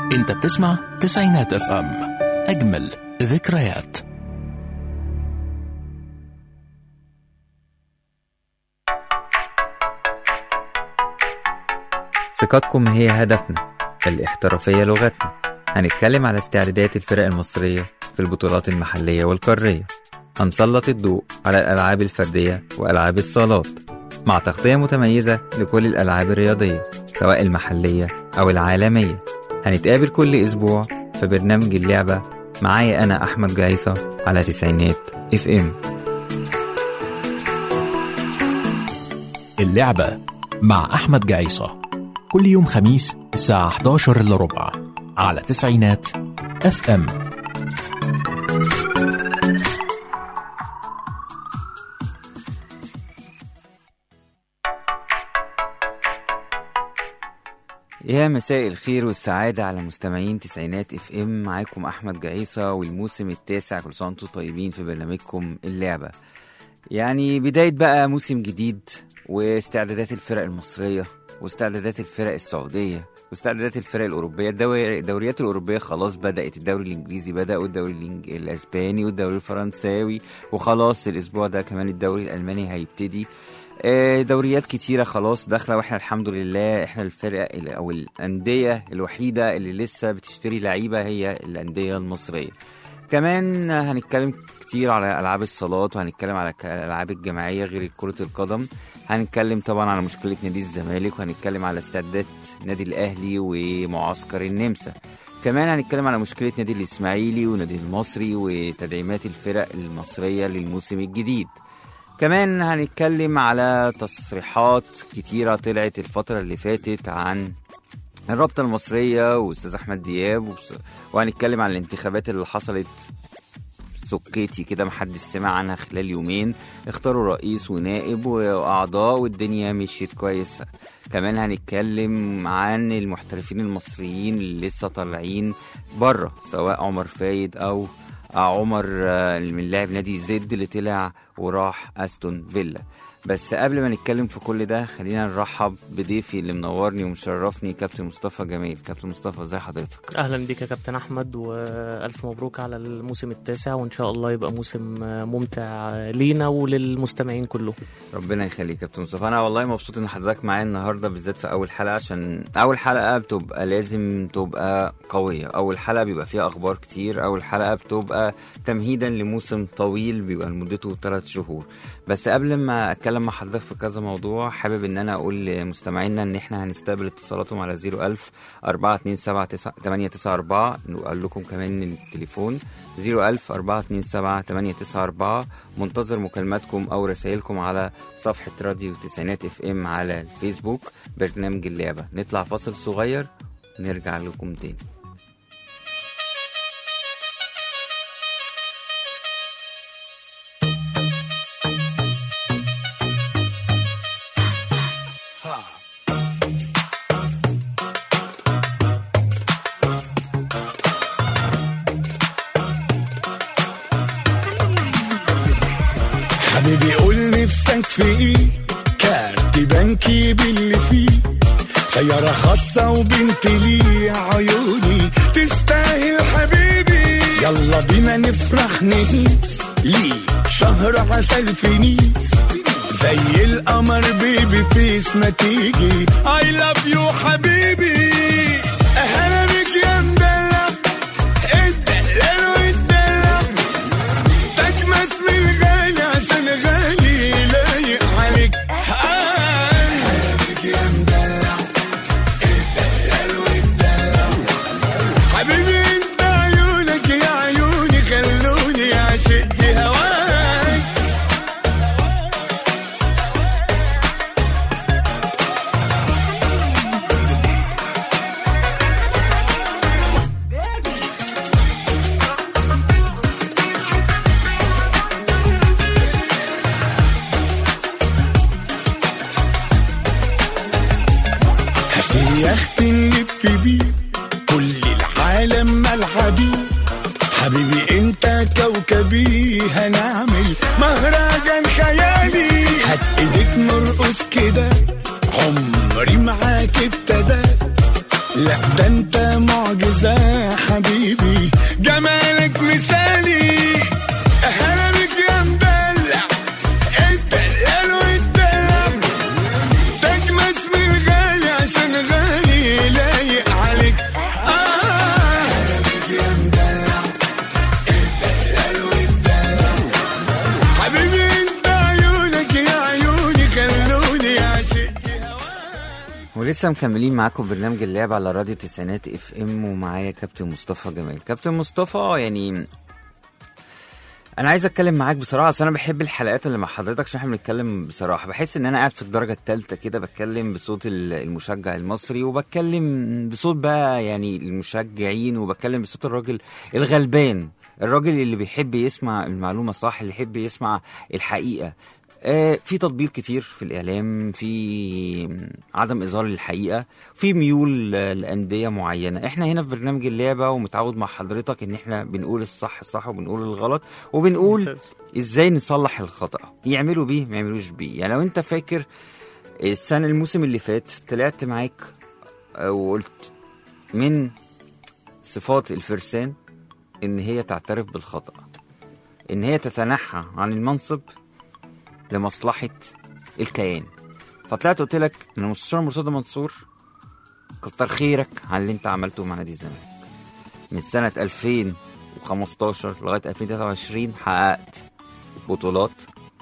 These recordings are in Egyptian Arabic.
انت بتسمع تسعينات اف ام اجمل ذكريات ثقتكم هي هدفنا الاحترافية لغتنا هنتكلم على استعدادات الفرق المصرية في البطولات المحلية والقارية هنسلط الضوء على الألعاب الفردية وألعاب الصالات مع تغطية متميزة لكل الألعاب الرياضية سواء المحلية أو العالمية هنتقابل كل أسبوع في برنامج اللعبة معايا أنا أحمد جايصة على تسعينات اف ام اللعبة مع أحمد جعيصة كل يوم خميس الساعة 11 إلا ربع على تسعينات اف ام يا مساء الخير والسعادة على مستمعين تسعينات اف ام معاكم احمد جعيصة والموسم التاسع كل سنة وانتم طيبين في برنامجكم اللعبة يعني بداية بقى موسم جديد واستعدادات الفرق المصرية واستعدادات الفرق السعودية واستعدادات الفرق الأوروبية الدوري- الدوريات الأوروبية خلاص بدأت الدوري الإنجليزي بدأ والدوري الإنج- الأسباني والدوري الفرنساوي وخلاص الأسبوع ده كمان الدوري الألماني هيبتدي آه، دوريات كتيرة خلاص داخلة واحنا الحمد لله احنا الفرق ال- او الأندية الوحيدة اللي لسه بتشتري لعيبة هي الأندية المصرية كمان هنتكلم كتير على ألعاب الصالات وهنتكلم على ك- الألعاب الجماعية غير كرة القدم هنتكلم طبعا على مشكلة نادي الزمالك وهنتكلم على استعدادات نادي الأهلي ومعسكر النمسا كمان هنتكلم على مشكلة نادي الإسماعيلي ونادي المصري وتدعيمات الفرق المصرية للموسم الجديد كمان هنتكلم على تصريحات كتيرة طلعت الفترة اللي فاتت عن الرابطة المصرية وأستاذ أحمد دياب وس- وهنتكلم عن الانتخابات اللي حصلت سكيتي كده محدش سمع عنها خلال يومين اختاروا رئيس ونائب وأعضاء والدنيا مشيت كويس كمان هنتكلم عن المحترفين المصريين اللي لسه طالعين بره سواء عمر فايد أو عمر آه، من لاعب نادي زد اللي طلع وراح استون فيلا بس قبل ما نتكلم في كل ده خلينا نرحب بضيفي اللي منورني ومشرفني كابتن مصطفى جميل كابتن مصطفى ازي حضرتك اهلا بيك يا كابتن احمد والف مبروك على الموسم التاسع وان شاء الله يبقى موسم ممتع لينا وللمستمعين كلهم ربنا يخليك يا كابتن مصطفى انا والله مبسوط ان حضرتك معايا النهارده بالذات في اول حلقه عشان اول حلقه بتبقى لازم تبقى قويه اول حلقه بيبقى فيها اخبار كتير اول حلقه بتبقى تمهيدا لموسم طويل بيبقى مدته 3 شهور بس قبل ما اتكلم مع حضرتك في كذا موضوع حابب ان انا اقول لمستمعينا ان احنا هنستقبل اتصالاتهم على 01000 427 نقول لكم كمان التليفون 01000 427 894 منتظر مكالماتكم او رسائلكم على صفحه راديو تسعينات اف ام على الفيسبوك برنامج اللعبه نطلع فاصل صغير نرجع لكم تاني حبيبي قول نفسك في ايه كارت بنكي باللي فيه طيارة خاصة وبنت لي عيوني تستاهل حبيبي يلا بينا نفرح نهيس ليه شهر عسل في نيس زي القمر بيبي فيس ما تيجي I love you حبيبي اهلا بك يا مدلع الدلال والدلع تجمس من غالي عشان غالي لايق عليك حبيبي يا مدلع الدلال والدلع حبيبي انت عيونك يا عيوني خلوني عشقت هواك في يخت نلف بيه كل العالم ملعبي حبيبي انت كوكبي هنعمل مهرجان خيالي هات ايديك نرقص كده عمري معاك ابتدى لا ده انت معجزة يا حبيبي جمالك مثالي اهلا بك يا مدلع الدلال والدلع تاج مسمي الغالي عشان غالي لايق عليك آه يا مدلع الدلال والدلع حبيبي انت عيونك يا عيوني خلوني اعشق ولسه مكملين معاكم برنامج اللعب على راديو تسعينات اف ام ومعايا كابتن مصطفى جمال كابتن مصطفى يعني انا عايز اتكلم معاك بصراحه اصل انا بحب الحلقات اللي مع حضرتك عشان احنا بنتكلم بصراحه بحس ان انا قاعد في الدرجه الثالثه كده بتكلم بصوت ال- المشجع المصري وبتكلم بصوت بقى يعني المشجعين وبتكلم بصوت الراجل الغلبان الراجل اللي بيحب يسمع المعلومه صح اللي يحب يسمع الحقيقه آه، في تطبيل كتير في الاعلام في عدم اظهار الحقيقه في ميول آه، لانديه معينه احنا هنا في برنامج اللعبه ومتعود مع حضرتك ان احنا بنقول الصح صح وبنقول الغلط وبنقول ممتاز. ازاي نصلح الخطا يعملوا بيه ما يعملوش بيه يعني لو انت فاكر السنه الموسم اللي فات طلعت معاك آه، وقلت من صفات الفرسان ان هي تعترف بالخطا ان هي تتنحى عن المنصب لمصلحه الكيان فطلعت قلت لك ان المستشار مرتضى منصور كتر خيرك على اللي انت عملته مع نادي الزمالك من سنه 2015 لغايه 2023 حققت بطولات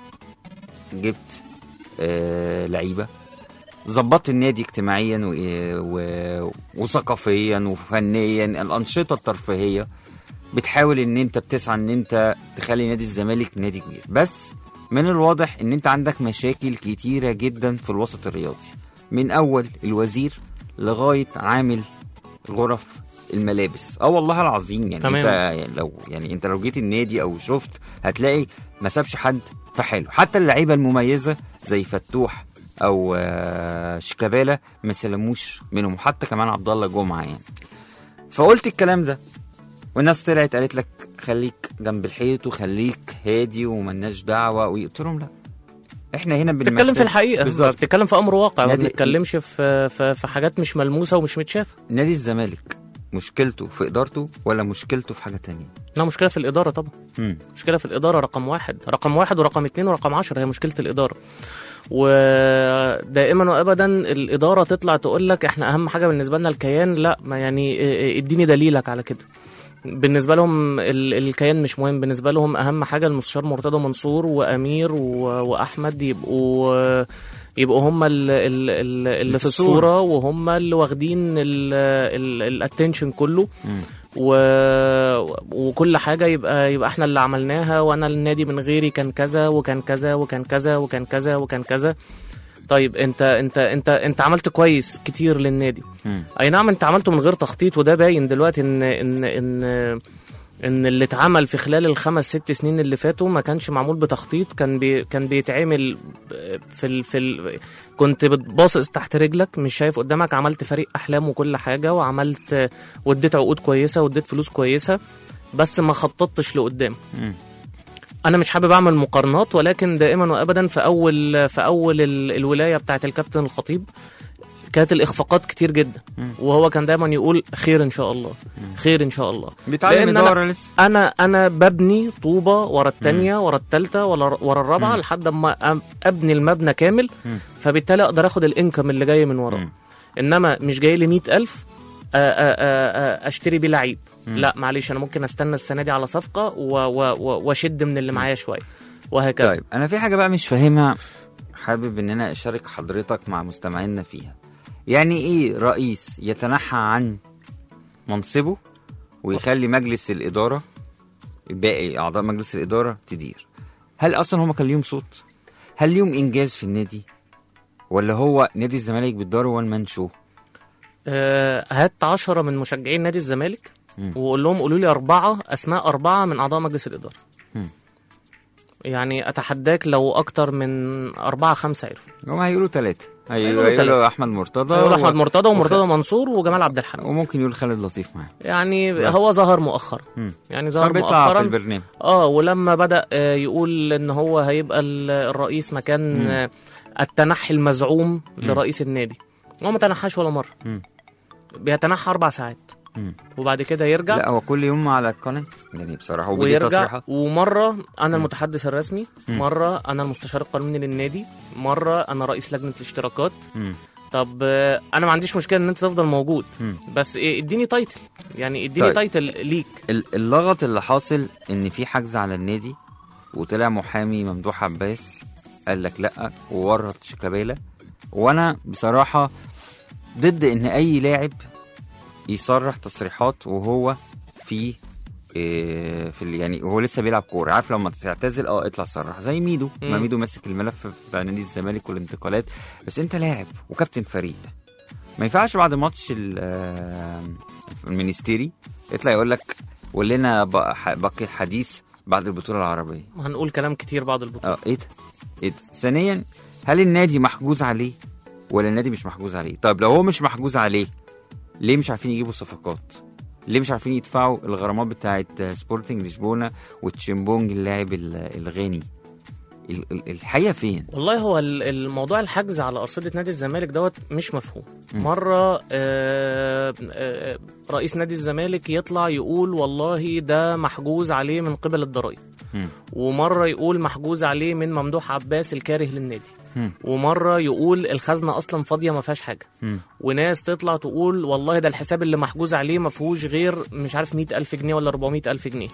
جبت آه لعيبه ظبطت النادي اجتماعيا و... و... وثقافيا وفنيا الانشطه الترفيهيه بتحاول ان انت بتسعى ان انت تخلي نادي الزمالك نادي كبير بس من الواضح ان انت عندك مشاكل كتيره جدا في الوسط الرياضي من اول الوزير لغايه عامل غرف الملابس اه والله العظيم يعني تمام. انت يعني لو يعني انت لو جيت النادي او شفت هتلاقي ما سابش حد في حاله حتى اللعيبه المميزه زي فتوح او آه، شيكابالا ما سلموش منهم حتى كمان عبد الله جمعه يعني فقلت الكلام ده والناس طلعت قالت لك خليك جنب الحيط وخليك هادي وملناش دعوه قلت لهم لا احنا هنا بنمثل بتتكلم في الحقيقه بالظبط بتتكلم في امر واقع ما نادي- بنتكلمش في في في حاجات مش ملموسه ومش متشافه نادي الزمالك مشكلته في ادارته ولا مشكلته في حاجه تانية لا مشكله في الاداره طبعا مم. مشكله في الاداره رقم واحد رقم واحد ورقم اتنين ورقم عشرة هي مشكله الاداره ودائما وابدا الاداره تطلع تقول لك احنا اهم حاجه بالنسبه لنا الكيان لا ما يعني اه، اديني دليلك على كده بالنسبه لهم ال- الكيان مش مهم بالنسبه لهم اهم حاجه المستشار مرتضى منصور وامير و- واحمد يبقوا يبقوا هم ال- ال- ال- اللي في الصورة. الصوره وهم اللي واخدين الاتنشن كله مم. و... وكل حاجه يبقى يبقى احنا اللي عملناها وانا النادي من غيري كان كذا وكان كذا وكان كذا وكان كذا وكان كذا طيب انت انت انت انت عملت كويس كتير للنادي مم. اي نعم انت عملته من غير تخطيط وده باين دلوقتي ان ان ان ان اللي اتعمل في خلال الخمس ست سنين اللي فاتوا ما كانش معمول بتخطيط كان بي كان بيتعمل في ال في ال كنت بتباصص تحت رجلك مش شايف قدامك عملت فريق احلام وكل حاجه وعملت واديت عقود كويسه واديت فلوس كويسه بس ما خططتش لقدام مم. انا مش حابب اعمل مقارنات ولكن دائما وابدا في اول في اول ال- الولايه بتاعه الكابتن الخطيب كانت الاخفاقات كتير جدا مم. وهو كان دايما يقول خير ان شاء الله خير ان شاء الله بيتعلم لأن أنا- اداره لسه انا انا ببني طوبه ورا الثانيه ورا الثالثه ورا ورا الرابعه مم. لحد ما أم- ابني المبنى كامل مم. فبالتالي اقدر اخد الانكم اللي جاي من وراه مم. انما مش جاي لي 100000 اشتري بيه لعيب مم. لا معلش انا ممكن استنى السنه دي على صفقه و- و- و- واشد من اللي معايا شويه وهكذا طيب انا في حاجه بقى مش فاهمها حابب ان انا اشارك حضرتك مع مستمعينا فيها يعني ايه رئيس يتنحى عن منصبه ويخلي مجلس الاداره باقي اعضاء مجلس الاداره تدير هل اصلا هما كان ليهم صوت هل ليهم انجاز في النادي ولا هو نادي الزمالك بيداره وان مان شو آه، هات عشرة من مشجعين نادي الزمالك مم. وقول لهم قولوا لي أربعة أسماء أربعة من أعضاء مجلس الإدارة مم. يعني أتحداك لو أكتر من أربعة خمسة عرفوا هم هيقولوا ثلاثه هيقولوا هيقولوا تلاتة. احمد مرتضى هيقول و- أحمد مرتضى ومرتضى وخ- منصور وجمال عبد الحميد وممكن يقول خالد لطيف معاه يعني بس. هو ظهر مؤخرا مم. يعني صار ظهر بيطلع في مؤخرا البرنامج اه ولما بدا آه، يقول ان هو هيبقى ال- الرئيس مكان مم. آه، التنحي المزعوم مم. لرئيس النادي هو ما تنحاش ولا مره مم. بيتنحى اربع ساعات مم. وبعد كده يرجع لا هو كل يوم على القناه يعني بصراحه وبدي ويرجع تصريحات ومره انا المتحدث الرسمي مم. مره انا المستشار القانوني للنادي مره انا رئيس لجنه الاشتراكات مم. طب آه، انا ما عنديش مشكله ان انت تفضل موجود مم. بس إيه اديني تايتل يعني اديني طيب. تايتل ليك ال- اللغط اللي حاصل ان في حجز على النادي وطلع محامي ممدوح عباس قال لك لا وورط شيكابالا وانا بصراحه ضد ان اي لاعب يصرح تصريحات وهو في إيه، في ال- يعني وهو لسه بيلعب كوره عارف لما تعتزل اه اطلع صرح زي ميدو ما مم. ميدو ماسك الملف بتاع نادي الزمالك والانتقالات بس انت لاعب وكابتن فريق ما ينفعش بعد ماتش ال- آه، المينستيري يطلع يقول لك قول لنا بق- ح- باقي الحديث بعد البطوله العربيه هنقول كلام كتير بعد البطوله اه ايه ده ايه ده ثانيا هل النادي محجوز عليه ولا النادي مش محجوز عليه طيب لو هو مش محجوز عليه ليه مش عارفين يجيبوا صفقات ليه مش عارفين يدفعوا الغرامات بتاعت سبورتنج لشبونه وتشيمبونج اللاعب ال- الغاني ال- ال- الحقيقه فين والله هو ال- الموضوع الحجز على ارصده نادي الزمالك دوت مش مفهوم مم. مره آه، آه، رئيس نادي الزمالك يطلع يقول والله ده محجوز عليه من قبل الضرائب مم. ومره يقول محجوز عليه من ممدوح عباس الكاره للنادي مم. ومره يقول الخزنه اصلا فاضيه ما فيهاش حاجه مم. وناس تطلع تقول والله ده الحساب اللي محجوز عليه ما فيهوش غير مش عارف مئة ألف جنيه ولا 400 ألف جنيه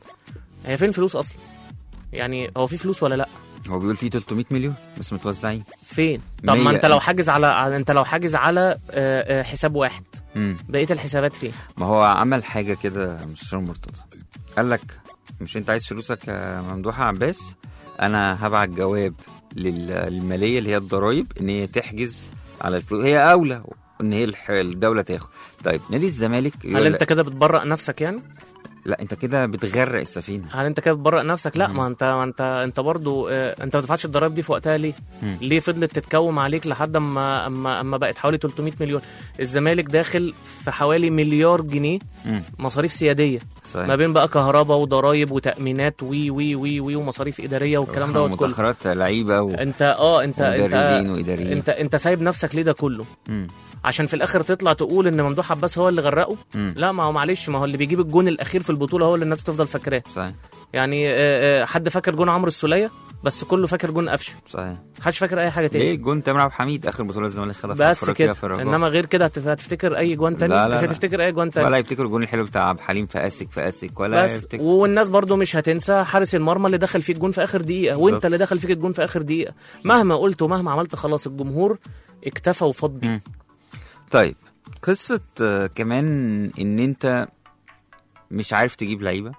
هي فين الفلوس أصلا يعني هو في فلوس ولا لا هو بيقول فيه 300 مليون بس متوزعين فين طب ما مية انت لو ألف. حاجز على انت لو حاجز على آه، آه، حساب واحد مم. بقيه الحسابات فين ما هو عمل حاجه كده مستشار مرتضى قال لك مش انت عايز فلوسك يا ممدوح عباس انا هبعت جواب لل- للماليه اللي هي الضرايب ان هي تحجز على الفلوس هي اولى ان هي الح- الدوله تاخد طيب نادي الزمالك هل يقول انت كده بتبرأ نفسك يعني لا انت كده بتغرق السفينه هل انت كده بتبرأ نفسك لا مم. ما انت ما انت انت برضو اه انت ما دفعتش الضرايب دي في وقتها ليه مم. ليه فضلت تتكوم عليك لحد اما اما اما بقت حوالي 300 مليون الزمالك داخل في حوالي مليار جنيه مم. مصاريف سياديه صحيح ما بين بقى كهرباء وضرايب وتامينات وي وي وي وي ومصاريف اداريه والكلام دوت كله متاخرات لعيبه و... انت اه انت ومدربين انت واداريين انت انت سايب نفسك ليه ده كله مم. عشان في الاخر تطلع تقول ان ممدوح عباس هو اللي غرقه مم. لا ما هو معلش ما هو اللي بيجيب الجون الاخير في البطوله هو اللي الناس بتفضل فاكراه صحيح يعني آه، آه، حد فاكر جون عمرو السوليه بس كله فاكر جون قفشه صحيح محدش فاكر اي حاجه ليه تاني جون تامر عبد الحميد اخر بطوله الزمالك خدها في بس أفريقيا كده في الرجاء. انما غير كده هتف- هتفتكر اي جوان تاني لا، لا، مش لا. هتفتكر اي جوان تاني ولا يفتكر الجون الحلو بتاع عبد الحليم فاسك فاسك ولا بس يفتكر والناس برضو مش هتنسى حارس المرمى اللي دخل فيك جون في اخر دقيقه بالظبط. وانت اللي دخل فيك الجون في اخر دقيقه مهما قلت ومهما عملت خلاص الجمهور اكتفى وفاض بيه مم. طيب قصة آه، كمان ان انت مش عارف تجيب لعيبة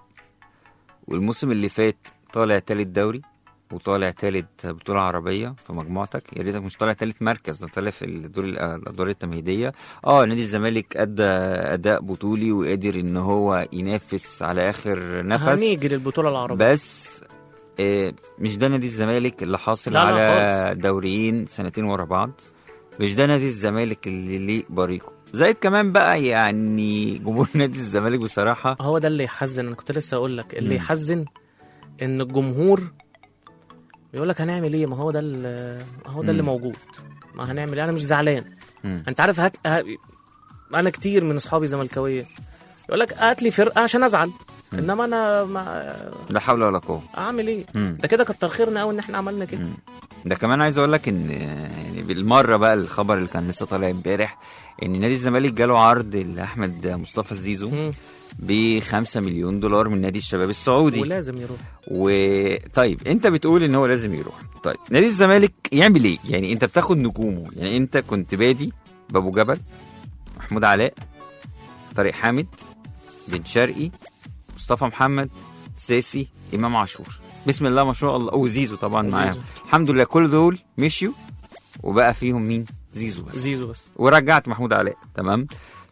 والموسم اللي فات طالع تالت دوري وطالع تالت بطولة عربية في مجموعتك يا ريتك مش طالع تالت مركز ده طالع في الدور الأ- الأدوار التمهيدية اه نادي الزمالك أدى أداء بطولي وقدر إن هو ينافس على آخر نفس هنيجي للبطوله العربيه بس آه، مش ده نادي الزمالك اللي حاصل لا، لا على دوريين سنتين ورا بعض مش ده نادي الزمالك اللي ليه بريقه زائد كمان بقى يعني جمهور نادي الزمالك بصراحة هو ده اللي يحزن انا كنت لسه اقول لك اللي مم. يحزن ان الجمهور بيقول لك هنعمل ايه ما هو ده ال- هو ده اللي مم. موجود ما هنعمل ايه انا مش زعلان مم. انت عارف هات ه- انا كتير من اصحابي زملكاويه يقول لك هات لي فرقه عشان ازعل مم. انما انا ما لا حول ولا قوة اعمل ايه مم. ده كده كتر خيرنا قوي ان احنا عملنا كده مم. ده كمان عايز اقول لك ان يعني بالمره بقى الخبر اللي كان لسه طالع امبارح ان نادي الزمالك جاله عرض لاحمد مصطفى الزيزو مم. ب 5 مليون دولار من نادي الشباب السعودي ولازم يروح وطيب انت بتقول ان هو لازم يروح طيب نادي الزمالك يعمل ايه يعني انت بتاخد نجومه يعني انت كنت بادي بابو جبل محمود علاء طارق حامد بن شرقي مصطفى محمد ساسي امام عاشور بسم الله ما شاء الله وزيزو طبعا وزيزو. معاهم الحمد لله كل دول مشيوا وبقى فيهم مين زيزو بس زيزو بس ورجعت محمود علاء تمام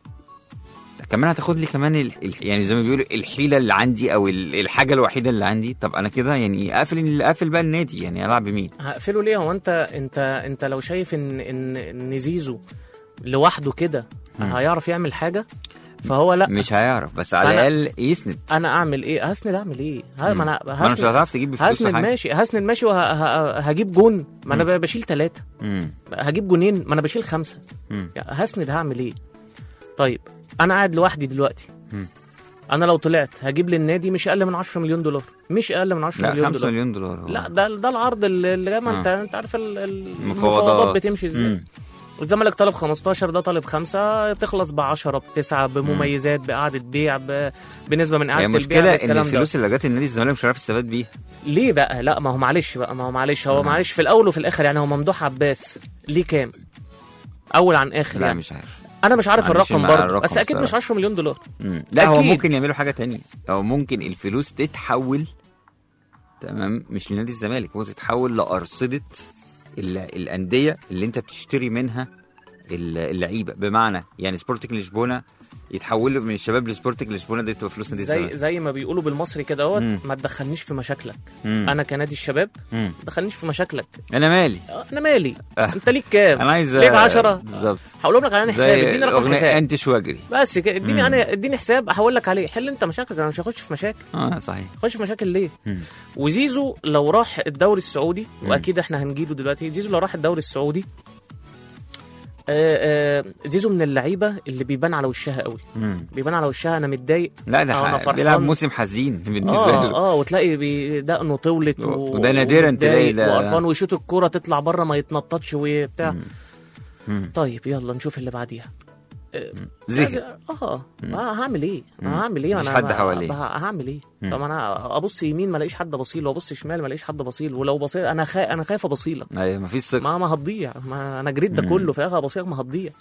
كمان هتاخد لي كمان ال... ال- يعني زي ما بيقولوا الحيله اللي عندي او ال- الحاجه الوحيده اللي عندي طب انا كده يعني اقفل اقفل بقى النادي يعني العب بمين هقفله ليه هو انت انت انت لو شايف ان ان ان زيزو لوحده كده مم. هيعرف يعمل حاجه فهو لا مش هيعرف بس على فأنا- الاقل يسند انا اعمل ايه هسند اعمل ايه ه- ما انا ما انا مش هسند هتعرف تجيب بفلوس هسند حاجه ماشي هسند ماشي وهجيب جون ما انا ب- بشيل ثلاثه مم. هجيب جونين ما انا بشيل خمسه مم. يعني هسند هعمل ايه طيب انا قاعد لوحدي دلوقتي مم. انا لو طلعت هجيب للنادي مش اقل من 10 مليون دولار مش اقل من 10 لا مليون 5 دولار مليون دولار هو. لا ده ده العرض اللي اللي جاي ما انت آه. انت عارف ال- ال- المفاوضات. المفاوضات بتمشي ازاي مم. الزمالك طالب 15 ده طالب 5 تخلص ب 10 ب 9 بمميزات بقعده بيع ب- بنسبه من هي قعده البيع المشكله ان بالكلام ده. الفلوس اللي جت النادي الزمالك مش عارف يستفاد بيها ليه بقى لا ما هو معلش بقى ما هو معلش هو آه. معلش في الاول وفي الاخر يعني هو ممدوح عباس ليه كام اول عن اخر لا يعني مش عارف انا مش عارف ما عنديش الرقم مع برضه الرقم بس اكيد مش بصراحة. 10 مليون دولار مم. لا هو أكيد. ممكن يعملوا حاجه تانية او ممكن الفلوس تتحول تمام مش لنادي الزمالك ممكن تتحول لارصده ال- الانديه اللي انت بتشتري منها ال- اللعيبه بمعنى يعني سبورتنج لشبونه يتحولوا من الشباب لسبورتنج لشبونه دي تبقى فلوس نادي زي الزمالك زي ما بيقولوا بالمصري كده اهوت مم. ما تدخلنيش في مشاكلك مم. انا كنادي الشباب مم. ما تدخلنيش في مشاكلك انا مالي آه، انا مالي آه. انت ليك كام انا عايز ليك 10 بالظبط هقولهم لك على أنا حساب زي اديني رقم الاغنيه حساب انتش واجري بس كده اديني مم. انا اديني حساب هقول لك عليه حل انت مشاكلك انا مش هخش في مشاكل اه صحيح خش في مشاكل ليه مم. وزيزو لو راح الدوري السعودي مم. واكيد احنا هنجيله دلوقتي زيزو لو راح الدوري السعودي آه آه زيزو من اللعيبه اللي بيبان على وشها قوي مم. بيبان على وشها انا متضايق لا أو أنا ده ح- فرحان. بيلعب موسم حزين بالنسبه اه له اه وتلاقي بي- دقنه طولت و... وده نادراً ومتضايق تلاقي ده- وقرفان ويشوط الكوره تطلع بره ما يتنططش وبتاع مم. مم. طيب يلا نشوف اللي بعديها زهق اه ما هعمل ايه؟ ما هعمل ايه؟ مفيش انا حد ب- حواليه. ب- هعمل ايه؟ مم. طب انا ابص يمين ما الاقيش حد بصيل وابص شمال ما الاقيش حد بصيل ولو بصيل انا خا... انا خايف ابصيلك ايوه مفيش ثقه ما ما هتضيع ما انا جريت ده مم. كله في الاخر هبصيلك ما هتضيع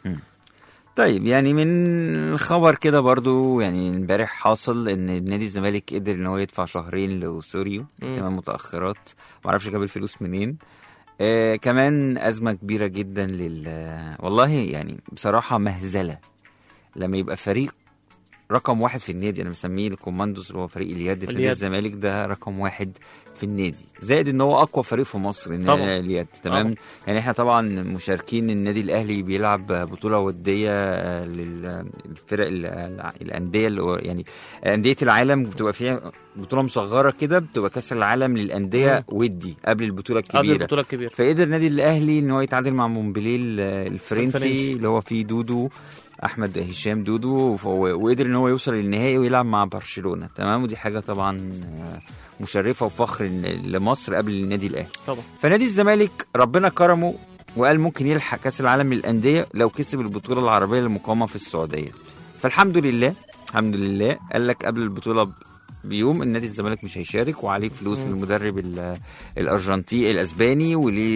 طيب يعني من خبر كده برضو يعني امبارح حاصل ان نادي الزمالك قدر ان هو يدفع شهرين لسوريو مم. تمام متاخرات معرفش جاب الفلوس منين آه كمان ازمه كبيره جدا لل والله يعني بصراحه مهزله لما يبقى فريق رقم واحد في النادي انا مسميه الكوماندوز اللي هو فريق اليد في نادي اليد. الزمالك ده رقم واحد في النادي زائد ان هو اقوى فريق في مصر إن طبعاً. اليد تمام طبعاً. يعني احنا طبعا مشاركين النادي الاهلي بيلعب بطوله وديه آه، للفرق ال- الع- الانديه اللي هو- يعني انديه العالم بتبقى فيها بطوله مصغره كده بتبقى كاس العالم للانديه ودي قبل البطوله قبل الكبيره البطوله الكبيره فقدر النادي الاهلي ان هو يتعادل مع مونبليه ال- الفرنسي الفرنسي. اللي هو فيه دودو احمد هشام دودو وف- وقدر ان هو يوصل للنهائي ويلعب مع برشلونه تمام ودي حاجه طبعا آه، مشرفه وفخر ل- لمصر قبل النادي الاهلي طبعا فنادي الزمالك ربنا كرمه وقال ممكن يلحق كاس العالم للانديه لو كسب البطوله العربيه المقامه في السعوديه فالحمد لله الحمد لله قال لك قبل البطوله ب- بيوم النادي الزمالك مش هيشارك وعليه فلوس مم. للمدرب ال- الارجنتيني الاسباني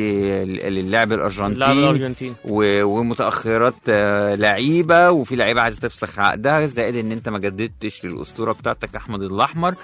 وللاعب اللاعب الارجنتيني الارجنتيني و- ومتاخرات آه، لعيبه وفي لعيبه عايزه تفسخ عقدها زائد ان انت ما جددتش للاسطوره بتاعتك احمد الاحمر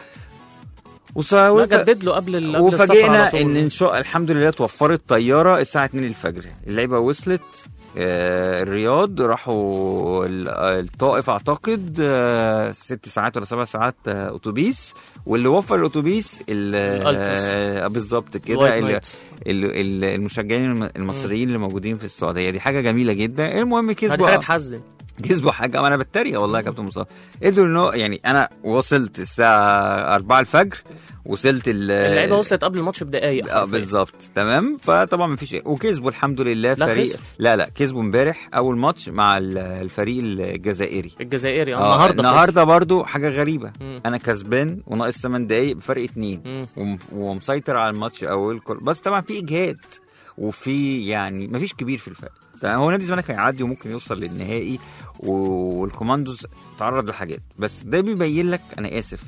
وص- لا وف- جدد له قبل ال- قبل السفر على وفاجئنا طول. ان ان شاء الحمد لله توفرت طياره الساعه 2 الفجر اللعيبه وصلت آه، الرياض راحوا ال- آه، الطائف اعتقد آه، ست ساعات ولا سبع ساعات آه، اتوبيس واللي وفر الاتوبيس ال- الألتراس. آه، بالظبط كده الوايت ال- نايت. ال- ال- المشجعين الم- المصريين اللي موجودين في السعوديه دي حاجه جميله جدا المهم ما دي كسبوا حاجه تحزن كسبوا حاجه ما انا بتريق والله يا كابتن مصطفى قدروا انه يعني انا وصلت الساعه 4 الفجر وصلت ال- اللعيبه وصلت قبل الماتش بدقايق اه حرفياً. بالظبط تمام فطبعا ما فيش وكسبوا الحمد لله لا فريق خسر. لا لا كسبوا امبارح اول ماتش مع ال- الفريق الجزائري الجزائري آه، آه، النهارده النهارده برضو حاجه غريبه مم. انا كسبان وناقص 8 دقايق بفرق اتنين مم. وم- ومسيطر على الماتش اول كل بس طبعا في اجهاد وفي يعني ما فيش كبير في الفرق تمام هو نادي الزمالك هيعدي وممكن يوصل للنهائي و- والكوماندوز تعرض لحاجات بس ده بيبين لك انا اسف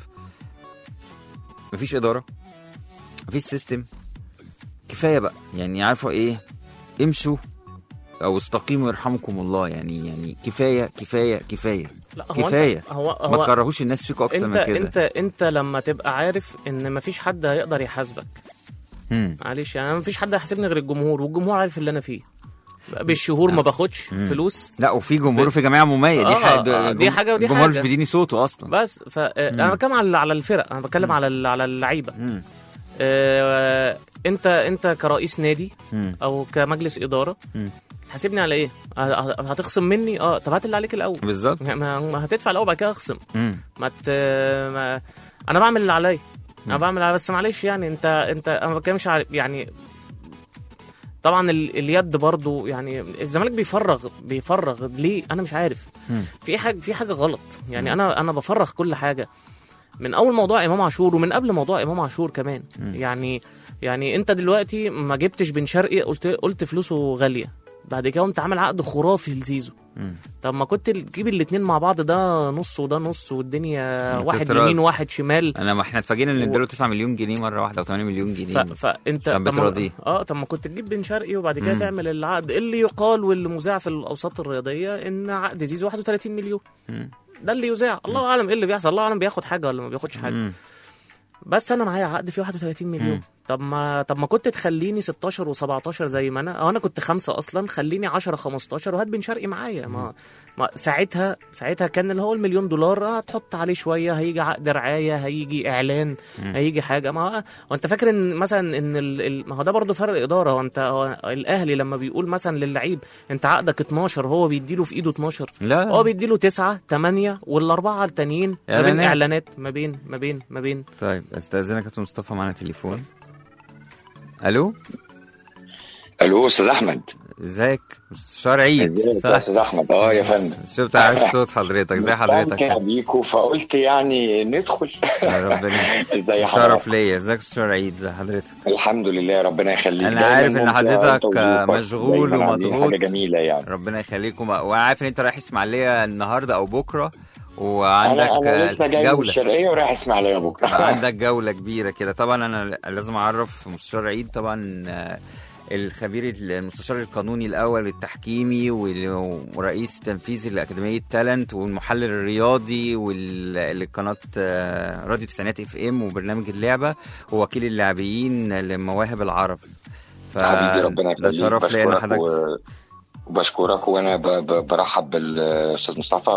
مفيش اداره مفيش سيستم كفايه بقى يعني عارفه ايه امشوا او استقيموا يرحمكم الله يعني يعني كفايه كفايه كفايه لا هو كفايه انت هو ما هو تكرهوش الناس فيكم اكتر انت من كده انت انت لما تبقى عارف ان مفيش حد هيقدر يحاسبك مم. معلش يعني مفيش حد هيحاسبني غير الجمهور والجمهور عارف اللي انا فيه بالشهور ما باخدش مم. فلوس لا وفي جمهور في جمعيه عموميه دي آه، حاجه آه، دي حاجة ودي الجمهور مش حاجة. بيديني صوته اصلا بس فانا بتكلم على على الفرق انا بتكلم على ال- على اللعيبه مم. آه، انت انت كرئيس نادي مم. او كمجلس اداره مم. تحاسبني على ايه؟ ه- ه- هتخصم مني؟ اه طب هات اللي عليك الاول بالظبط ما ما هتدفع الاول بعد كده اخصم مم. ما, ت... ما انا بعمل اللي عليا انا بعمل على بس معلش يعني انت انت انا ما بتكلمش على يعني طبعا ال... اليد برضو يعني الزمالك بيفرغ بيفرغ ليه انا مش عارف مم. في حاجه في حاجه غلط يعني انا انا بفرغ كل حاجه من اول موضوع امام عاشور ومن قبل موضوع امام عاشور كمان يعني يعني انت دلوقتي ما جبتش بن شرقي قلت قلت فلوسه غاليه بعد كده قمت عامل عقد خرافي لزيزو مم. طب ما كنت تجيب الاتنين مع بعض ده نص وده نص والدنيا كنت واحد راضي. يمين وواحد شمال انا ما احنا اتفاجئنا ان اداله 9 مليون جنيه مره واحده او 8 مليون ف... جنيه فانت عشان طب ما- بتراضيه. اه طب ما كنت تجيب بن شرقي وبعد كده مم. تعمل العقد اللي يقال واللي مذاع في الاوساط الرياضيه ان عقد زيزو 31 مليون مم. ده اللي يذاع الله اعلم ايه اللي بيحصل الله اعلم بياخد حاجه ولا ما بياخدش حاجه مم. بس انا معايا عقد فيه 31 مليون مم. طب ما طب ما كنت تخليني 16 و17 زي ما انا او انا كنت خمسه اصلا خليني 10 15 وهات بن شرقي معايا ما, ما ساعتها ساعتها كان اللي هو المليون دولار هتحط عليه شويه هيجي عقد رعايه هيجي اعلان مم. هيجي حاجه ما هو انت فاكر ان مثلا ان ال... ال- ما هو ده برضه فرق اداره هو انت هو الاهلي لما بيقول مثلا للعيب انت عقدك 12 هو بيديله في ايده 12 لا هو بيديله 9 8 والاربعه التانيين ما بين إعلانات. اعلانات ما بين ما بين ما بين طيب استاذنك يا كابتن مصطفى معانا تليفون الو الو استاذ احمد ازيك مستشار عيد ازيك يا صح استاذ احمد اه يا فندم شفت عارف صوت حضرتك ازي حضرتك مستمتع بيكوا فقلت يعني ندخل ربنا ازي شرف حضرتك ليا ازيك يا مستشار عيد ازي حضرتك الحمد لله ربنا يخليك أنا دايماً عارف إن ممتع حضرتك أنت وضيوفك. مشغول دايماً عاملين ومضغوط. حاجه جميله يعني ربنا يخليكم وعارف ان انت رايح اسماعيليه النهارده او بكره انا وعندك انا لسه جاي من جوله الشرقيه ورايح اسماعيليه بكره عندك جولة كبيرة كده طبعا أنا لازم أعرف مستشار عيد طبعا آه، الخبير المستشار القانوني الأول التحكيمي وال- ورئيس التنفيذي لأكاديمية تالنت والمحلل الرياضي والقناة راديو تسعينات اف ام وبرنامج اللعبة ووكيل اللاعبين لمواهب العرب ف حبيبي ربنا ده يخليك شرف ليا إن بشكرك حضرتك و... وبشكرك وانا ب... ب... برحب بالاستاذ مصطفى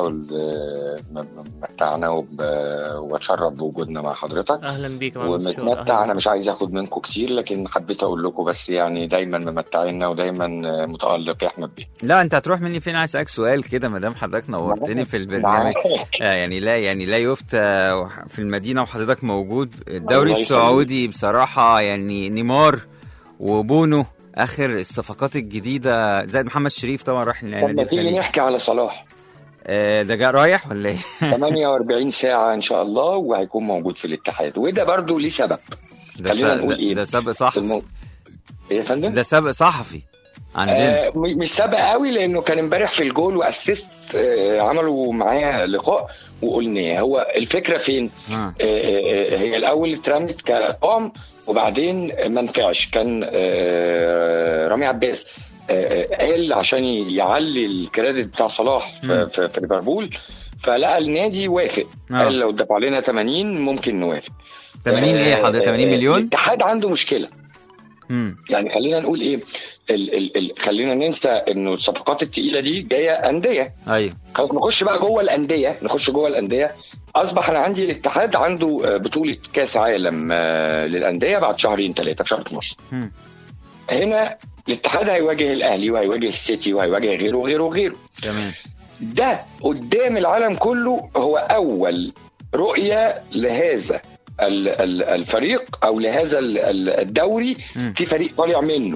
ومتعنا وب... واتشرف بوجودنا مع حضرتك اهلا بيك يا معلم الشغل. ومتمتع أهلاً انا مش عايز اخد منكم كتير لكن حبيت اقول لكم بس يعني دايما ممتعينا ودايما متالق يا احمد بيه لا انت هتروح مني فين عايز اسالك سؤال كده ما دام حضرتك نورتني في البرنامج آه، يعني لا يعني لا يفتى في المدينه وحضرتك موجود الدوري الله السعودي بصراحه يعني نيمار وبونو اخر الصفقات الجديده زائد محمد شريف طبعا راح طب لنادي ما تيجي الخليج نحكي على صلاح آه، ده جاء رايح ولا ايه 48 ساعه ان شاء الله وهيكون موجود في الاتحاد وده برضو ليه سبب ده خلينا س- نقول ده- إيه؟ ده سبق في صحفي المو... ايه يا فندم؟ ده سبق صحفي عندنا آه م- مش سابق قوي لانه كان امبارح في الجول واسيست آه عملوا معايا لقاء وقلنا هو الفكره فين؟ آه. آه، آه، هي الاول اترمت كطعم وبعدين ما نفعش كان آه، رامي عباس آه، آه، قال عشان يعلي الكريدت بتاع صلاح مم. في, في, في ليفربول فلقى النادي وافق آه. قال لو دفع لنا 80 ممكن نوافق 80 ايه آه، حضرتك 80 آه، مليون الاتحاد عنده مشكله امم يعني خلينا نقول ايه ال ال ال خلينا ننسى انه الصفقات التقيله دي جايه انديه ايوه خلاص نخش بقى جوه الانديه نخش جوه الانديه اصبح انا عندي الاتحاد عنده آه، بطوله كاس عالم آه، للانديه بعد شهرين ثلاثه في شهر 12 مم. هنا الاتحاد هيواجه الاهلي وهيواجه السيتي وهيواجه غيره وغيره وغيره تمام ده قدام العالم كله هو اول رؤيه لهذا ال- ال- الفريق او لهذا ال- ال- الدوري مم. في فريق طالع منه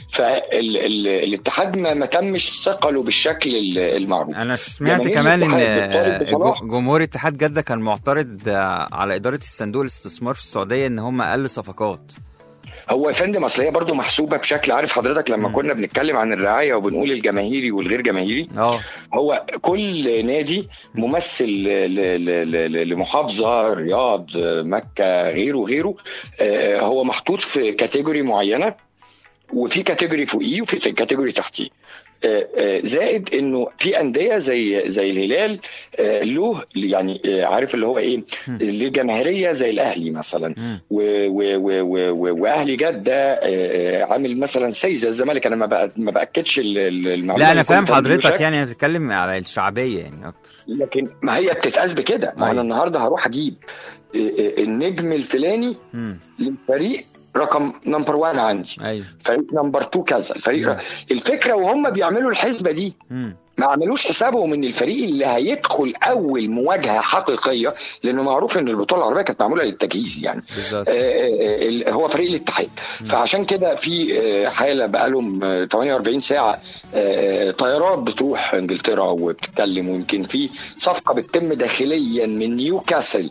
فالاتحاد ما ما تمش ثقله بالشكل ال- المعروف انا سمعت جماهير كمان ان الاتحاد بتطالب بصلاح. جو- جمهور اتحاد جده كان معترض على اداره الصندوق الاستثمار في السعوديه ان هم اقل صفقات هو يا فندم اصل هي برضه محسوبه بشكل عارف حضرتك لما مم. كنا بنتكلم عن الرعايه وبنقول الجماهيري والغير جماهيري اه هو كل نادي ممثل ل- ل- ل- لمحافظه رياض مكه غيره غيره آه، هو محطوط في كاتيجوري معينه وفي كاتيجوري فوقيه وفي كاتيجوري تحتيه آه، آه، زائد انه في انديه زي زي الهلال آه، له يعني آه، عارف اللي هو ايه ليه جماهيريه زي الاهلي مثلا مم. و- و- و- و- و- واهلي جده آه، آه، عامل مثلا زي زي الزمالك انا ما بقى- ما باكدش ال- ال- المعلومه لا انا اللي فاهم كنت هقوله حضرتك لك. يعني بتتكلم على الشعبيه يعني اكتر لكن ما هي بتتقاس بكده ما أيوة. انا النهارده هروح اجيب آه، آه، النجم الفلاني امم للفريق رقم نمبر 1 عندي ايوه فريق نمبر 2 كذا الفريق مم. الفكره وهم بيعملوا الحسبه دي امم ما عملوش حسابهم ان الفريق اللي هيدخل اول مواجهه حقيقيه لانه معروف ان البطوله العربيه كانت معموله للتجهيز يعني بالظبط آه، آه، ال- هو فريق الاتحاد فعشان كده في آه، حاله بقالهم آه، 48 ساعه آه، طيارات بتروح انجلترا وبتتكلم ويمكن في صفقه بتتم داخليا من نيوكاسل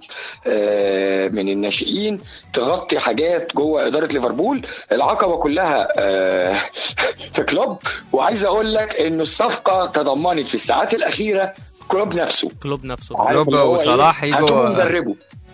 آه، من الناشئين تغطي حاجات جوه اداره ليفربول العقبه كلها آه، في كلوب وعايز اقول لك انه الصفقه تضمنت في الساعات الاخيره كلوب نفسه كلوب نفسه عارف كلوب اللي هو إيه؟ وصلاح يجوا- هاتوا مدربه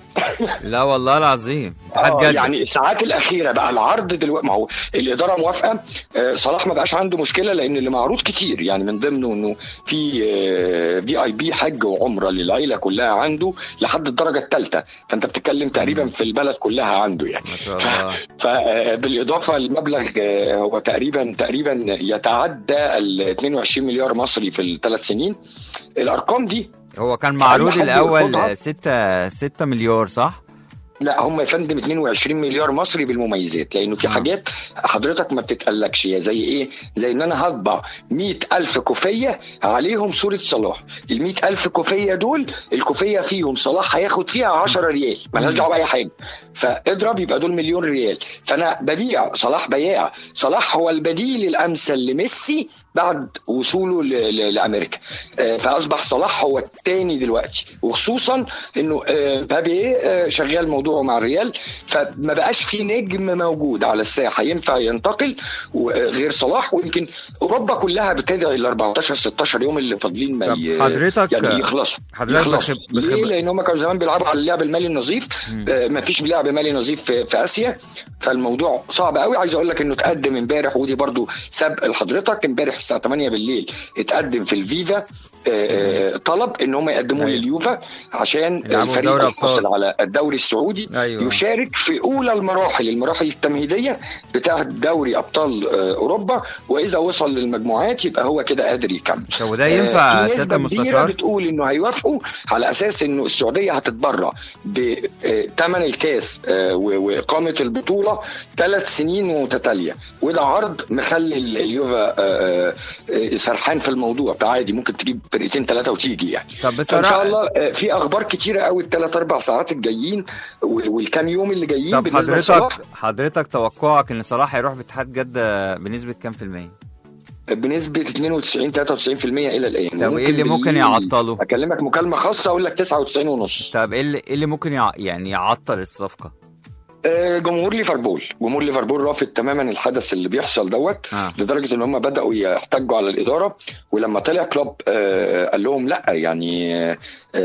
لا والله العظيم اتحاد آه جد يعني الساعات الاخيره بقى العرض دلوقتي ما هو الاداره موافقه آه صلاح ما بقاش عنده مشكله لان اللي معروض كتير يعني من ضمنه انه في في اي بي حج وعمره للعيله كلها عنده لحد الدرجه الثالثه فانت بتتكلم تقريبا في البلد كلها عنده يعني ما شاء الله فبالاضافه المبلغ آه، هو تقريبا تقريبا يتعدى ال 22 مليار مصري في الثلاث سنين الارقام دي هو كان معروض حد الاول يرفضها؟ 6 6 مليار صح؟ لا هم يا فندم 22 مليار مصري بالمميزات لانه في آه. حاجات حضرتك ما بتتقلقش يا زي ايه زي ان انا هطبع 100 الف كوفيه عليهم صوره صلاح ال 100 الف كوفيه دول الكوفيه فيهم صلاح هياخد فيها 10 ريال مالهاش دعوه باي حاجه فاضرب يبقى دول مليون ريال فانا ببيع صلاح بياع صلاح هو البديل الامثل لميسي بعد وصوله ل- ل- لامريكا آه، فاصبح صلاح هو الثاني دلوقتي وخصوصا انه آه، مبابي آه، شغال موضوعه مع الريال فما بقاش في نجم موجود على الساحه ينفع ينتقل و- آه، غير صلاح ويمكن اوروبا كلها بتدعي ال 14 16 يوم اللي فاضلين ما طب ي- حضرتك- يعني يخلصوا حضرتك يخلصوا بخب- بخب- ليه؟ لان هم كانوا زمان بيلعبوا على اللعب المالي النظيف آه، ما فيش لعب مالي نظيف في, في اسيا فالموضوع صعب قوي عايز اقول لك انه اتقدم امبارح ودي برضو سبق لحضرتك امبارح الساعه 8 بالليل اتقدم في الفيفا آه، آه، طلب ان هم يقدموا أيوة. لليوفا عشان يلعبوا الفريق دوري الحاصل أبطال. على الدوري السعودي أيوة. يشارك في اولى المراحل المراحل التمهيديه بتاعه دوري ابطال آه، اوروبا واذا وصل للمجموعات يبقى هو كده قادر يكمل طب وده آه، ينفع في سياده نسبة كبيرة المستشار؟ بتقول انه هيوافقوا على اساس انه السعوديه هتتبرع بثمن الكاس آه، و- واقامه البطوله ثلاث سنين متتاليه وده عرض مخلي ال- اليوفا آه، آه، سرحان في الموضوع عادي ممكن تجيب فرقتين ثلاثه وتيجي يعني طب فان بصراحه شاء الله آه، في اخبار كتيره قوي الثلاث اربع ساعات الجايين وال- والكام يوم اللي جايين طب بالنسبة لصلاح، حضرتك حضرتك توقعك ان صلاح هيروح باتحاد جده بنسبه كام في المية؟ بنسبه 92 93% الى الان طب ايه وممكن اللي ممكن بالليل يعطله؟ اكلمك مكالمه خاصه اقول لك 99 ونص طب ايه اللي, إيه اللي ممكن يع... يعني يعطل الصفقه؟ آه، جمهور ليفربول جمهور ليفربول رافض تماما الحدث اللي بيحصل دوت آه. لدرجه ان هم بداوا يحتجوا على الاداره ولما طلع كلوب آه، قال لهم لا يعني آه،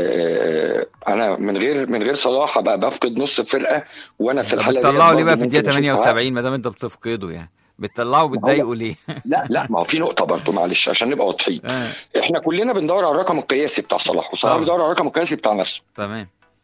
آه، انا من غير من غير صلاح هبقى بفقد نص الفرقه وانا في الحاله دي بتطلعوا ليه بقى برضه في الدقيقه ممكن أشوف 78 ما دام انت بتفقده يعني بتطلعوا بتضايقوا ليه؟ لا لا ما هو في نقطه برضه معلش عشان نبقى واضحين آه، احنا كلنا بندور على الرقم القياسي بتاع صلاح وصلاح آه. بيدور على الرقم القياسي بتاع نفسه تمام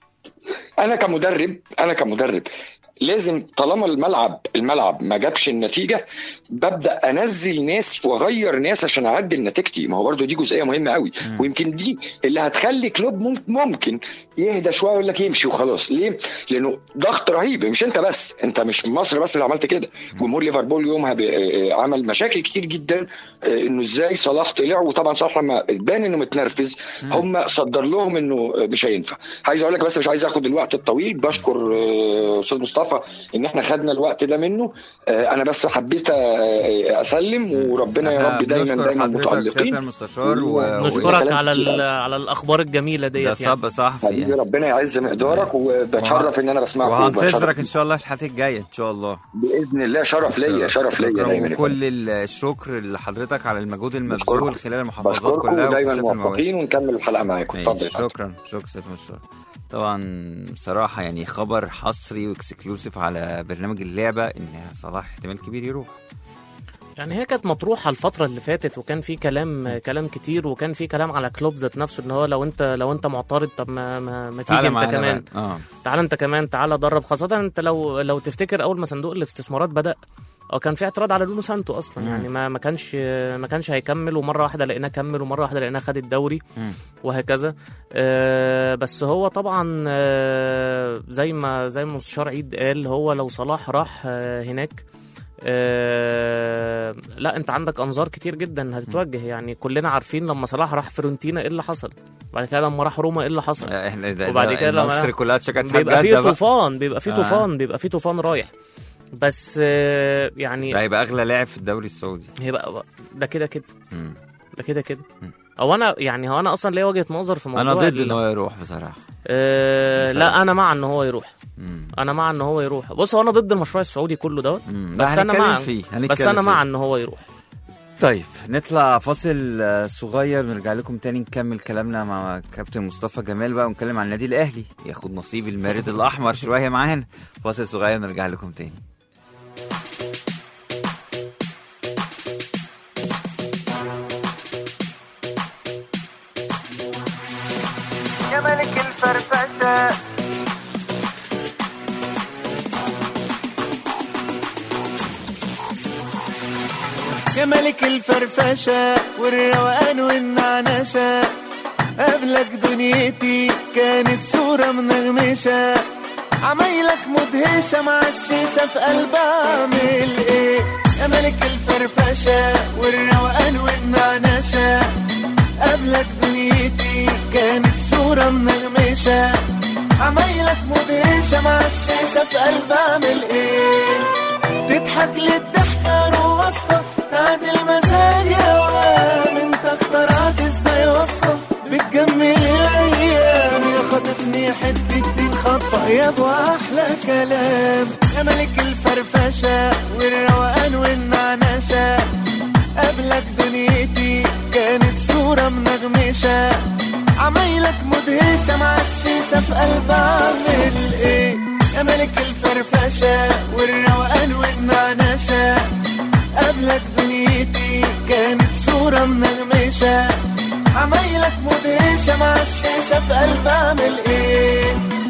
انا كمدرب انا كمدرب لازم طالما الملعب الملعب ما جابش النتيجه ببدا انزل ناس واغير ناس عشان اعدل نتيجتي ما هو برضو دي جزئيه مهمه قوي ويمكن دي اللي هتخلي كلوب مم- ممكن يهدى شويه ويقول لك يمشي وخلاص ليه؟ لانه ضغط رهيب مش انت بس انت مش في مصر بس اللي عملت كده جمهور ليفربول يومها ب- آه، عمل مشاكل كتير جدا آه، انه ازاي صلاح طلع وطبعا صلاح لما بان انه متنرفز هم صدر لهم انه آه، مش هينفع عايز اقول لك بس مش عايز اخد الوقت الطويل بشكر آه، استاذ مصطفى ان احنا خدنا الوقت ده منه آه، انا بس حبيت آه، اسلم وربنا يا إحنا رب دايما بنشكر دايما حضرتك سياده متالقين المستشار و... و... نشكرك كلام على كتير ال- أوي. على الاخبار الجميله ده ديت يعني صب صحفي حبيبي يعني. ربنا يعز مقدارك وبتشرف ان انا بسمعك وهنتظرك ان شاء الله في الحلقات الجايه ان شاء الله باذن الله شرف ليا شرف ليا شكراً دايما وكل الشكر لحضرتك على المجهود المبذول بشكرك. خلال المحافظات بشكركم كلها ودايما واكتشاف المواهب موفقين ونكمل الحلقه معاكم ماشي، اتفضل يا فندم. شكرا شكرا سيد المستشار طبعا بصراحة يعني خبر حصري واكسكلوسيف على برنامج اللعبة ان صلاح احتمال كبير يروح يعني هي كانت مطروحه الفتره اللي فاتت وكان في كلام كلام كتير وكان في كلام على كلوب ذات نفسه ان هو لو انت لو انت معترض طب ما ما, ما تيجي تعالى انت معانا كمان بقى. اه تعالى انت كمان تعالى درب خاصه انت لو لو تفتكر اول ما صندوق الاستثمارات بدا او كان في اعتراض على لونو سانتو اصلا مم. يعني ما ما كانش ما كانش هيكمل ومره واحده لقيناه كمل ومره واحده لقيناه خد الدوري مم. وهكذا آه بس هو طبعا آه زي ما زي ما مستشار عيد قال هو لو صلاح راح آه هناك آه لا انت عندك انظار كتير جدا هتتوجه يعني كلنا عارفين لما صلاح راح فيورنتينا ايه اللي حصل بعد كده لما راح روما ايه اللي حصل احنا ده وبعد ده كده لما- مصر كلها شكت بيبقى فيه طوفان بيبقى فيه آه. طوفان بيبقى فيه طوفان رايح بس آه يعني ده هيبقى اغلى لاعب في الدوري السعودي هي بقى ده كده كده مم. ده كده كده مم. او انا يعني هو انا اصلا ليا وجهه نظر في موضوع انا ضد ال- ان هو يروح بصراحه آه بصراحة. لا انا مع ان هو يروح مم. انا مع ان هو يروح بص هو انا ضد المشروع السعودي كله دوت مم. بس لا، انا هنتكلم مع فيه بس هنتكلم انا فيه. مع ان هو يروح طيب نطلع فاصل آه، صغير نرجع لكم تاني نكمل كلامنا مع كابتن مصطفى جمال بقى ونتكلم عن النادي الاهلي ياخد نصيب المارد الاحمر شويه معانا فاصل صغير نرجع لكم تاني يا ملك الفرفشة يا ملك الفرفشة والروقان والنعنشة قبلك دنيتي كانت صورة منغمشة عمايلك مدهشة مع الشيشة في قلب أعمل إيه يا ملك الفرفشة والروقان والنعنشة قبلك دنيتي كانت صورة منغمشة عمايلك مدهشة مع الشيشة في قلب أعمل إيه تضحك للضحكة وصفة تعدل مزاجي أوام انت اخترعت ازاي وصفة بتجمل الأيام يا خاطفني حتة دين خطة يا ابو أحلى كلام يا ملك الفرفشة والروقان والنعنشة قبلك دنيتي كانت صورة منغمشة عمايلك مدهشة مع الشيشة في قلب أعمل إيه يا ملك الفرفشة والروقان والنعنشة قبلك دنيتي كانت صورة منغمشة عمايلك مدهشة مع الشيشة في قلب أعمل إيه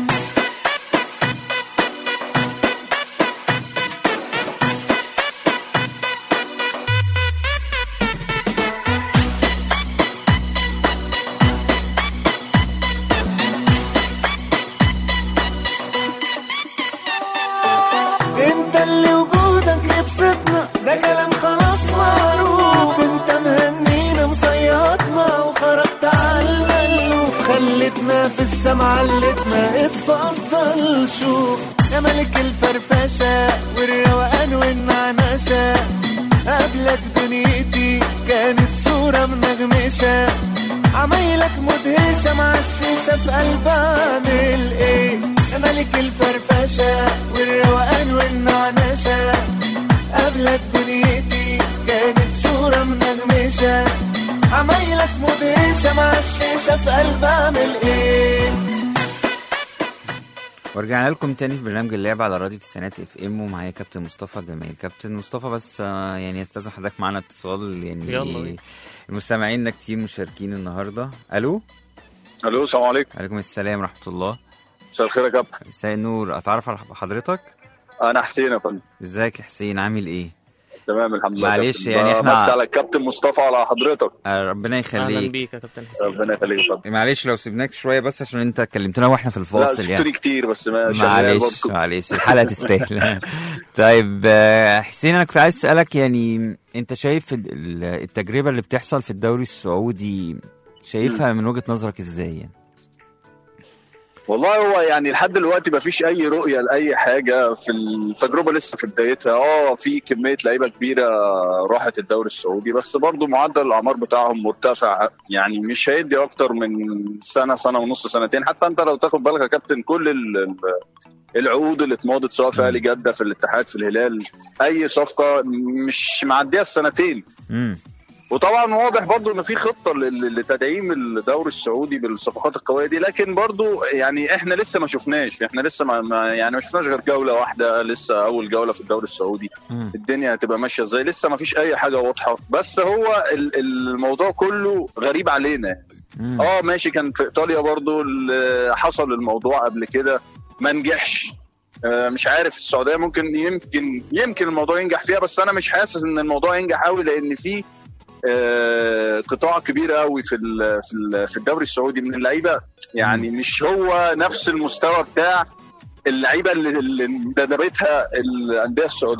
انت اللي وجودك يبسطنا ده كلام خلاص معروف انت مهنينا مصيطنا وخرجت على الألوف خلتنا في السما علتنا اتفضل شوف يا ملك الفرفشة والروقان والنعنشة قبلك دنيتي كانت صورة منغمشة عمايلك مدهشة مع الشيشة في قلب أعمل إيه يا ملك الفرفشة والروقان والنعنشة قبلك دنيتي كانت صورة منغمشة عمايلك مدهشة مع الشيشة في قلب أعمل إيه ورجعنا لكم تاني في برنامج اللعب على راديو تسعينات اف ام ومعايا كابتن مصطفى جمال كابتن مصطفى بس آه، يعني استاذن حضرتك معانا اتصال يعني يلا بينا. المستمعين كتير مشاركين النهارده الو الو السلام عليكم عليكم السلام ورحمه الله مساء الخير يا كابتن مساء النور اتعرف على حضرتك انا حسين يا فندم ازيك يا حسين عامل ايه تمام الحمد لله يا معلش كابتن. يعني إحنا- بس على الكابتن مصطفى على حضرتك آه، ربنا اهلا يخليك بيك يا كابتن حسين ربنا يخليك يا فندم معلش لو سيبناك شويه بس عشان انت كلمتنا واحنا في لا الفاصل سبتوني يعني كتير بس ما شغال معلش برضه. معلش الحلقه تستاهل طيب آه، حسين انا كنت عايز اسالك يعني انت شايف ال- ال- التجربه اللي بتحصل في الدوري السعودي شايفها من وجهه نظرك ازاي يعني؟ والله هو يعني لحد دلوقتي ما فيش اي رؤيه لاي حاجه في التجربه لسه في بدايتها اه في كميه لعيبه كبيره راحت الدوري السعودي بس برضو معدل الاعمار بتاعهم مرتفع يعني مش هيدي اكتر من سنه سنه ونص سنتين حتى انت لو تاخد بالك يا كابتن كل ال- ال- العقود اللي اتمضت سواء في اهلي جده في الاتحاد في الهلال اي صفقه مش معديه السنتين امم وطبعا واضح برضو ان في خطه لل- لتدعيم الدوري السعودي بالصفقات القويه دي لكن برضو يعني احنا لسه ما شفناش احنا لسه ما ما- يعني ما شفناش غير جوله واحده لسه اول جوله في الدوري السعودي مم. الدنيا هتبقى ماشيه ازاي لسه ما فيش اي حاجه واضحه بس هو ال- الموضوع كله غريب علينا مم. اه ماشي كان في ايطاليا برضو ال- حصل الموضوع قبل كده ما نجحش آه، مش عارف السعوديه ممكن يمكن يمكن الموضوع ينجح فيها بس انا مش حاسس ان الموضوع ينجح قوي لان في آه، قطاع كبير قوي في ال- في ال- في الدوري السعودي من اللعيبه يعني مش هو نفس المستوى بتاع اللعيبه اللي اللي انتدبتها الانديه السعوديه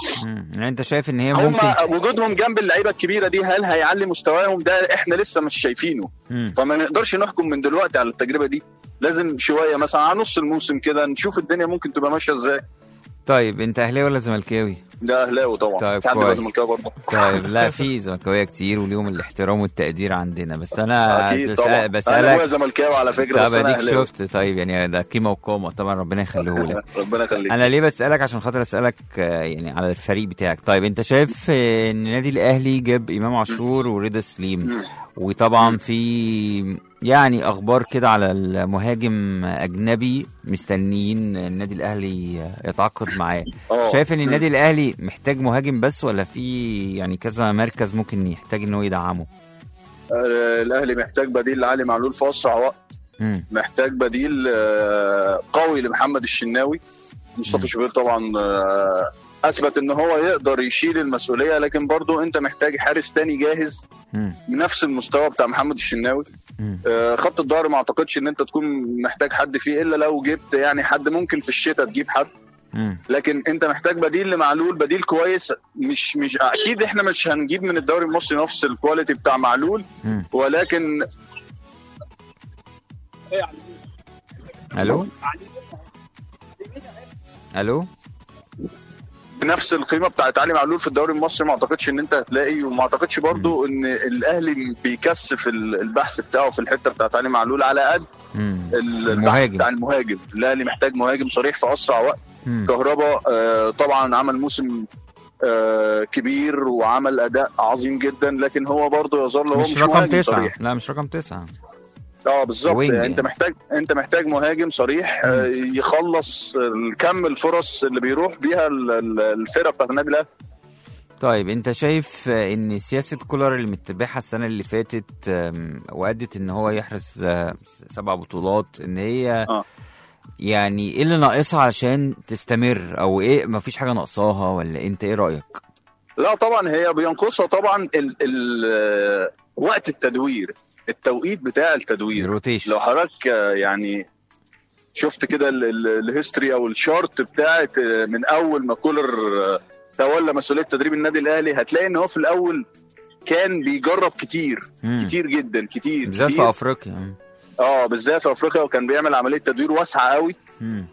مم. يعني انت شايف ان هي هم ممكن وجودهم جنب اللعيبه الكبيره دي هل هيعلي مستواهم ده احنا لسه مش شايفينه مم. فما نقدرش نحكم من دلوقتي على التجربه دي لازم شويه مثلا على نص الموسم كده نشوف الدنيا ممكن تبقى ماشيه ازاي طيب انت اهلاوي ولا زملكاوي ده اهلاوي طبعا طيب في حد بقى كويس. زملكاوي برضه طيب لا في زملكاويه كتير وليهم الاحترام والتقدير عندنا بس انا اكيد بسأل طبعا انا ابويا بسالك زملكاوي على فكره بس طب انا اديك اهلاوي شفت طيب يعني ده قيمه وقامه طبعا ربنا يخليه لك ربنا يخليك انا ليه بسالك عشان خاطر اسالك آه، يعني على الفريق بتاعك طيب انت شايف آه، ان النادي الاهلي جاب امام عاشور ورضا سليم وطبعا في يعني اخبار كده على المهاجم اجنبي مستنيين النادي الاهلي يتعاقد معاه اه. شايف ان النادي الاهلي محتاج مهاجم بس ولا في يعني كذا مركز ممكن يحتاج ان هو يدعمه آه، الاهلي محتاج بديل لعلي معلول في اسرع وقت مم. محتاج بديل آه، قوي لمحمد الشناوي مصطفى شوبير طبعا آه، اثبت ان هو يقدر يشيل المسؤوليه لكن برضو انت محتاج حارس تاني جاهز مم. بنفس المستوى بتاع محمد الشناوي مم. آه، خط الظهر ما اعتقدش ان انت تكون محتاج حد فيه الا لو جبت يعني حد ممكن في الشتاء تجيب حد مم. لكن انت محتاج بديل لمعلول بديل كويس مش مش اكيد احنا مش هنجيب من الدوري المصري نفس الكواليتي بتاع معلول مم. ولكن الو الو بنفس القيمه بتاعت علي معلول في الدوري المصري ما اعتقدش ان انت هتلاقي وما اعتقدش برضو ان الاهلي بيكثف ال- البحث بتاعه في الحته بتاعت علي معلول على قد مم. ال- البحث المهاجم. بتاع المهاجم الاهلي محتاج مهاجم صريح في اسرع وقت مم. كهربا آه، طبعا عمل موسم آه، كبير وعمل اداء عظيم جدا لكن هو برضه يظل هو مش مش, رقم مهاجم تسعة صريح لا مش رقم تسعة اه بالظبط وينج يعني يعني. انت محتاج انت محتاج مهاجم صريح آه، يخلص كم الفرص اللي بيروح بيها ال- ال- الفرقه بتاعت النادي الاهلي طيب انت شايف آه، ان سياسة كولر اللي متبعها السنة اللي فاتت آم، وادت ان هو يحرز آه، سبع بطولات ان هي آه. يعني ايه اللي ناقصها عشان تستمر او ايه مفيش حاجة ناقصاها ولا انت ايه رأيك؟ لا طبعا هي بينقصها طبعا ال ال وقت التدوير التوقيت بتاع التدوير الروتيشن لو حضرتك آه، يعني شفت كده ال- ال- الهيستوري او الشارت بتاعت آه، من اول ما كولر آه، تولى مسؤوليه تدريب النادي الاهلي هتلاقي ان هو في الاول كان بيجرب كتير مم. كتير جدا كتير بالذات كتير. في افريقيا مم. اه بالذات في افريقيا وكان بيعمل عمليه تدوير واسعه قوي مم.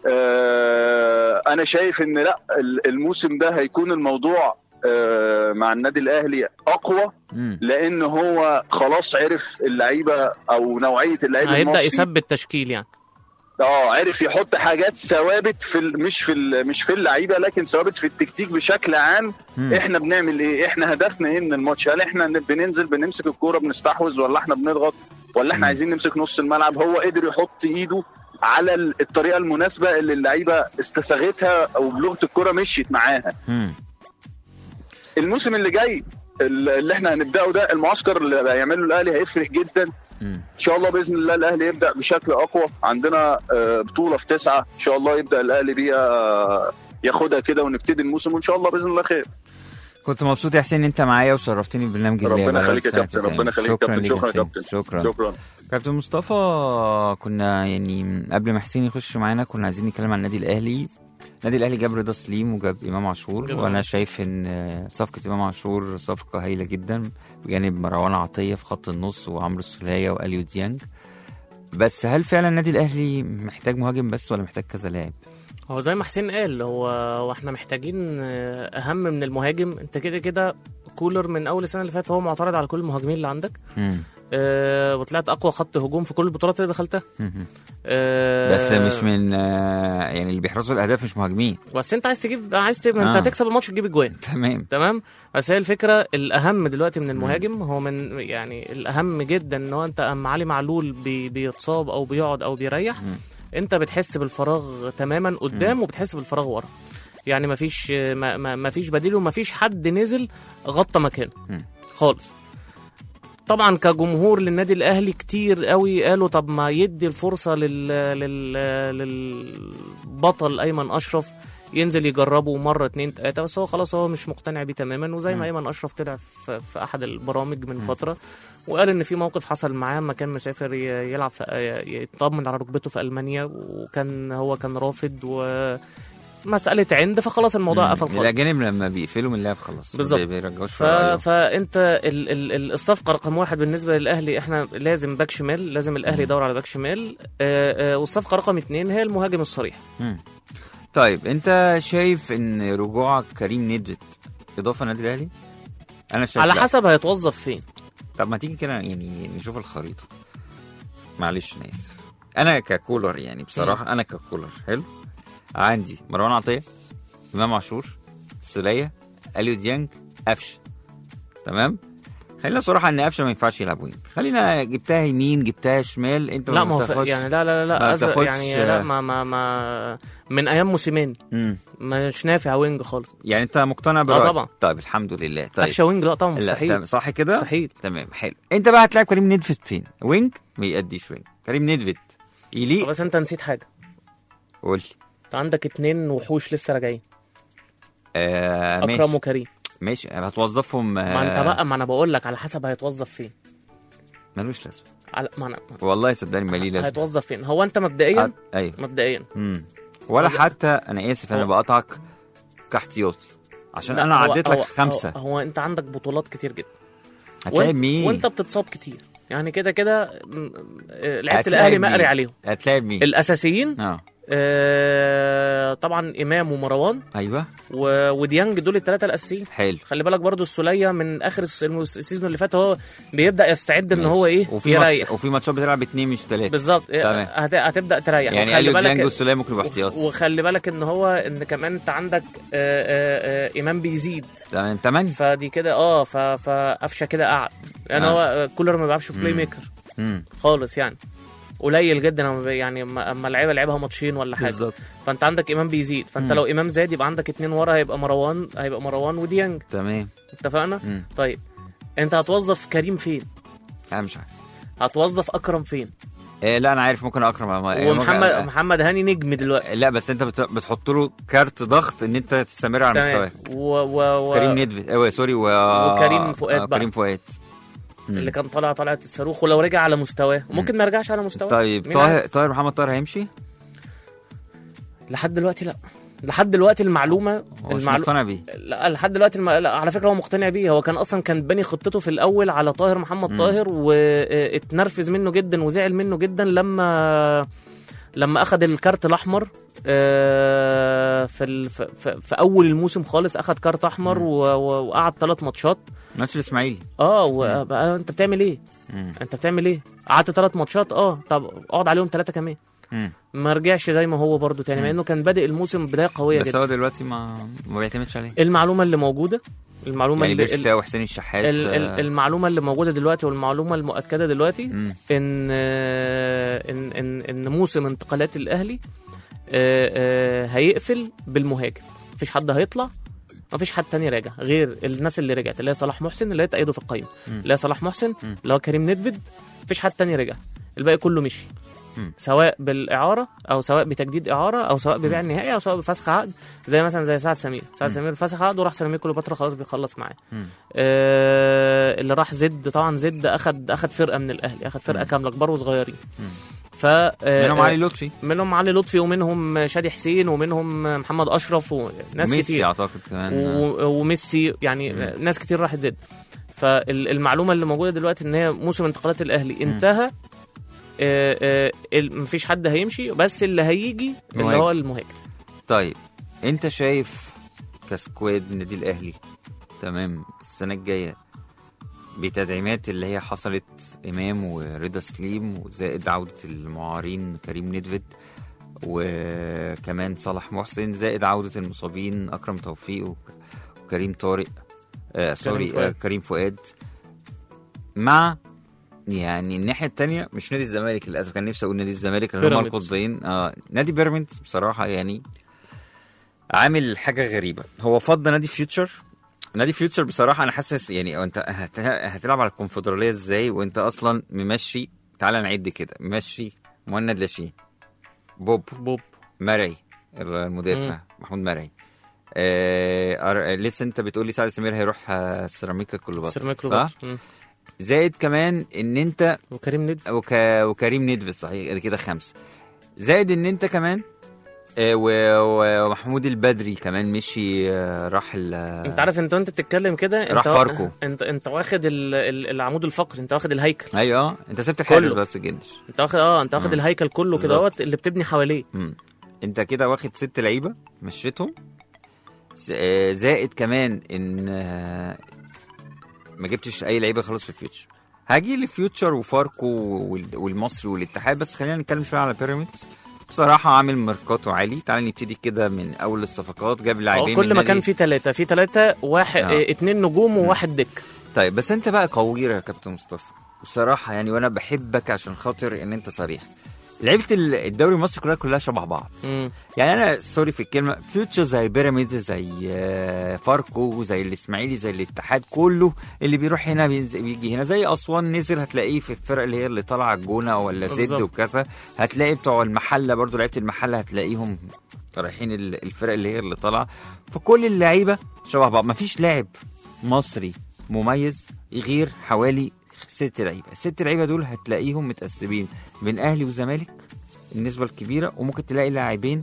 آه انا شايف ان لا ال- الموسم ده هيكون الموضوع آه مع النادي الاهلي اقوى مم. لان هو خلاص عرف اللعيبه او نوعيه اللعيبه هيبدا المصري يثبت تشكيل يعني اه عرف يحط حاجات ثوابت في ال- مش في ال- مش في اللعيبه لكن ثوابت في التكتيك بشكل عام مم. احنا بنعمل ايه احنا هدفنا ايه من الماتش هل احنا بننزل بنمسك الكوره بنستحوذ ولا احنا بنضغط ولا احنا مم. عايزين نمسك نص الملعب هو قدر يحط ايده على ال- الطريقه المناسبه اللي اللعيبه استساغتها او بلغه الكوره مشيت معاها مم. الموسم اللي جاي اللي احنا هنبداه ده المعسكر اللي هيعمله الاهلي هيفرق جدا مم. ان شاء الله باذن الله الاهلي يبدا بشكل اقوى عندنا آه، بطوله في تسعه ان شاء الله يبدا الاهلي بيها آه، ياخدها كده ونبتدي الموسم وان شاء الله باذن الله خير كنت مبسوط يا حسين ان انت معايا وشرفتني ببرنامج اللعبة ربنا بقالك يخليك يا سنة كابتن تاني. ربنا يخليك يا شكرا كابتن ليك شكرا يا حسين. كابتن شكرا شكرا كابتن مصطفى كنا يعني قبل ما حسين يخش معانا كنا عايزين نتكلم عن النادي الاهلي النادي الاهلي جاب رضا سليم وجاب امام عاشور جميل. وانا شايف ان صفقه امام عاشور صفقه هايله جدا بجانب مروان عطيه في خط النص وعمرو السوليه واليو ديانج بس هل فعلا النادي الاهلي محتاج مهاجم بس ولا محتاج كذا لاعب؟ هو زي ما حسين قال هو هو احنا محتاجين آه، اهم من المهاجم انت كده كده كولر من اول السنه اللي فاتت هو معترض على كل المهاجمين اللي عندك مم. آه وطلعت اقوى خط هجوم في كل البطولات اللي دخلتها مم. آه بس مش من آه، يعني اللي بيحرزوا الاهداف مش مهاجمين بس انت عايز تجيب عايز تجيب انت آه. هتكسب الماتش تجيب اجوان تمام تمام بس هي الفكره الاهم دلوقتي من المهاجم هو من يعني الاهم جدا ان هو انت اما علي معلول بي بيتصاب او بيقعد او بيريح مم. انت بتحس بالفراغ تماما قدام وبتحس بالفراغ ورا يعني مفيش ما ما مفيش بديل ومفيش حد نزل غطى مكانه مم. خالص طبعا كجمهور للنادي الاهلي كتير قوي قالوا طب ما يدي الفرصه لل لل للبطل ايمن اشرف ينزل يجربه مره اتنين تلاته بس هو خلاص هو مش مقتنع بيه تماما وزي ما ايمن اشرف طلع في, في احد البرامج من فتره وقال ان في موقف حصل معاه لما كان مسافر ي- يلعب في يطمن على ركبته في المانيا وكان هو كان رافض و مساله عند فخلاص الموضوع مم. قفل خالص الاجانب لما بيقفلوا من اللعب خلاص بالظبط. ما بيرجعوش ف... فرق فانت ال... ال... ال- الصفقه رقم واحد بالنسبه للاهلي احنا لازم باك شمال لازم الاهلي يدور على باك شمال آه آه والصفقه رقم اتنين هي المهاجم الصريح مم. طيب انت شايف ان رجوع كريم ندفت اضافه النادي الاهلي انا شايف على لا. حسب هيتوظف فين طب ما تيجي كده يعني نشوف الخريطه معلش انا اسف انا ككولر يعني بصراحه انا ككولر حلو عندي مروان عطيه امام عاشور سوليه اليو ديانج قفشه تمام خلينا صراحه ان قفشه ما ينفعش يلعب وينج خلينا جبتها يمين جبتها شمال انت لا ما هو ف- بتاخدش- يعني لا لا لا ما لا أز... بتاخدش- يعني لا ما ما ما من ايام موسيماني مم. مش نافع وينج خالص يعني انت مقتنع برأيك طبعا. طيب الحمد لله طيب قفشه وينج لا طبعا لا مستحيل تمام، صح كده مستحيل تمام حلو انت بقى هتلاعب كريم ندفت فين وينج ما يأديش وينج كريم ندفت يليق بس انت نسيت حاجه قول لي انت عندك اتنين وحوش لسه راجعين آه اكرم ماشي وكريم ماشي هتوظفهم آه ما انت بقى ما انا بقول لك على حسب هيتوظف فين ملوش لازمه على ما انا والله صدقني مالي لازمه هيتوظف فين هو انت مبدئيا هت- ايوه مبدئيا مم. ولا حتى انا اسف انا هو- بقطعك كاحتياط عشان لا، انا هو- عديت لك هو- خمسه هو, هو انت عندك بطولات كتير جدا هتلاعب وانت- مين وانت بتتصاب كتير يعني كده كده م- آه، لعيبه هتلاعب الاهلي مين؟ مقري عليهم هتلاعب مين الاساسيين اه آه طبعا امام ومروان ايوه و- وديانج دول الثلاثه الاساسيين حلو خلي بالك برضو السوليه من اخر الس- المس- السيزون اللي فات هو بيبدا يستعد ان هو ايه وفي ماتش يريح وفي ماتشات بتلعب اتنين مش تلاته بالظبط تمام. هت- هتبدا تريح يعني وخلي اليو بالك- ديانج والسوليه ممكن يبقوا احتياط وخلي بالك ان هو ان كمان انت عندك آه آه آه امام بيزيد تمام تمانية فدي كده اه ف- فقفشه كده قعد يعني آه. هو آه، كولر ما بيلعبش بلاي مم. ميكر مم. خالص يعني قليل جدا لما بي- يعني اما أما اللعيبه لعبها ماتشين ولا حاجه بالظبط فانت عندك امام بيزيد فانت مم. لو امام زاد يبقى عندك اتنين ورا هيبقى مروان هيبقى مروان وديانج تمام اتفقنا مم. طيب انت هتوظف كريم فين انا مش عارف هتوظف اكرم فين إيه لا انا عارف ممكن اكرم ما- ومحمد ممكن- محمد هاني نجم دلوقتي لا بس انت بت- بتحط له كارت ضغط ان انت تستمر على تمام مستواك و... و... و... كريم ندفت ايوه سوري و... وكريم فؤاد آه، بقى. كريم فؤاد مم. اللي كان طالع طلعت الصاروخ ولو رجع على مستواه ممكن ما يرجعش على مستواه طيب مين عارف؟ طاهر طاهر محمد طاهر هيمشي لحد دلوقتي لا لحد دلوقتي المعلومه هو مش المعلو... مقتنع بيه لا لحد دلوقتي الم... لا على فكره هو مقتنع بيه هو كان اصلا كان باني خطته في الاول على طاهر محمد مم. طاهر واتنرفز منه جدا وزعل منه جدا لما لما اخذ الكارت الاحمر آه، في ال... في... في... في اول الموسم خالص اخذ كارت احمر مم. و... و... وقعد ثلاث ماتشات ماتش الاسماعيلي اه وبقى انت بتعمل ايه مم. انت بتعمل ايه قعدت ثلاث ماتشات اه طب اقعد عليهم ثلاثه كمان مم. ما رجعش زي ما هو برضو تاني مع انه كان بادئ الموسم بدايه قويه بس جدا هو دلوقتي ما ما بيعتمدش عليه المعلومه اللي موجوده المعلومه يعني اللي بيرستا وحسين الشحات ال- ال- آه، المعلومه اللي موجوده دلوقتي والمعلومه المؤكده دلوقتي مم. ان آه، ان ان ان موسم انتقالات الاهلي آه، آه، هيقفل بالمهاجم مفيش حد هيطلع مفيش حد تاني راجع غير الناس اللي رجعت اللي هي صلاح محسن اللي هي تأيده في القايمه مم. اللي هي صلاح محسن مم. اللي هو كريم ندفد مفيش حد تاني رجع الباقي كله مشي مم. سواء بالاعاره او سواء بتجديد اعاره او سواء ببيع نهائي او سواء بفسخ عقد زي مثلا زي سعد سمير سعد مم. سمير فسخ عقد وراح سيراميكا كليوباترا خلاص بيخلص معاه مم. آه اللي راح زد طبعا زد اخد اخد فرقه من الاهلي اخد فرقه مم. كامله كبار وصغيرين مم. ف آه، منهم آه، علي لطفي منهم علي لطفي ومنهم شادي حسين ومنهم محمد اشرف وناس وميسي كتير اعتقد كمان آه، و- وميسي يعني مم. ناس كتير راحت زد فالمعلومه اللي موجوده دلوقتي ان هي موسم انتقالات الاهلي انتهى آه، آه، ال- مفيش حد هيمشي بس اللي هيجي اللي مهاجم. هو المهاجم طيب انت شايف كسكواد النادي الاهلي تمام السنه الجايه بتدعيمات اللي هي حصلت امام ورضا سليم وزائد عوده المعارين كريم ندفد وكمان صلاح محسن زائد عوده المصابين اكرم توفيق وك- وكريم طارق آه سوري فؤاد. آه كريم فؤاد مع يعني الناحيه الثانيه مش نادي الزمالك للاسف كان نفسي اقول نادي الزمالك اللي هم بيراميدز. القطبين اه نادي بيراميدز بصراحه يعني عامل حاجه غريبه هو فضل نادي فيوتشر نادي فيوتشر بصراحه انا حاسس يعني انت هت- هتلعب على الكونفدراليه ازاي وانت اصلا ممشي تعالى نعد كده ممشي مهند لاشين بوب بوب مرعي المدافع محمود مرعي آه أر- لسه انت بتقول لي سعد سمير هيروح ه- سيراميكا كليوباترا سيراميكا صح كليوباترا. مم. زائد كمان ان انت وكريم ندفد وك... وكريم ندفد صحيح ادي كده خمسه زائد ان انت كمان آه، و- و- ومحمود البدري كمان مشي آه، راح ال انت عارف انت وانت بتتكلم كده انت راح وا- فاركو. انت انت واخد ال... ال... العمود الفقري انت واخد الهيكل ايوه آه، انت سبت الحارس كله. بس جنش انت واخد اه انت واخد مم. الهيكل كله كده بالظبط. اهوت اللي بتبني حواليه مم. انت كده واخد ست لعيبه مشيتهم ز- آه، زائد كمان ان آه، ما جبتش اي لعيبه خالص في الفيوتشر هاجي لفيوتشر وفاركو وال- والمصري والاتحاد بس خلينا نتكلم شويه على بيراميدز بصراحه عامل ميركاتو عالي تعال نبتدي كده من اول الصفقات جاب اه لاعبين كل من مكان نادي- فيه ثلاثة في ثلاثة واحد اه. اه. اتنين نجوم وواحد دك طيب بس انت بقى قوير يا كابتن مصطفى بصراحه يعني وانا بحبك عشان خاطر ان انت صريح لعيبه ال- الدوري المصري كلها كلها شبه بعض مم. يعني انا سوري في الكلمه فيوتشر زي بيراميدز زي آه، فاركو زي الاسماعيلي زي الاتحاد كله اللي بيروح هنا بينز- بيجي هنا زي اسوان نزل هتلاقيه في الفرق اللي هي اللي طالعه الجونه ولا زد بالظبط. وكذا هتلاقي بتوع المحله برضو لعيبه المحله هتلاقيهم رايحين ال- الفرق اللي هي اللي طالعه فكل اللعيبه شبه بعض مفيش لاعب مصري مميز غير حوالي ست لعيبه الست لعيبه دول هتلاقيهم متقسمين بين اهلي وزمالك النسبه الكبيره وممكن تلاقي لاعبين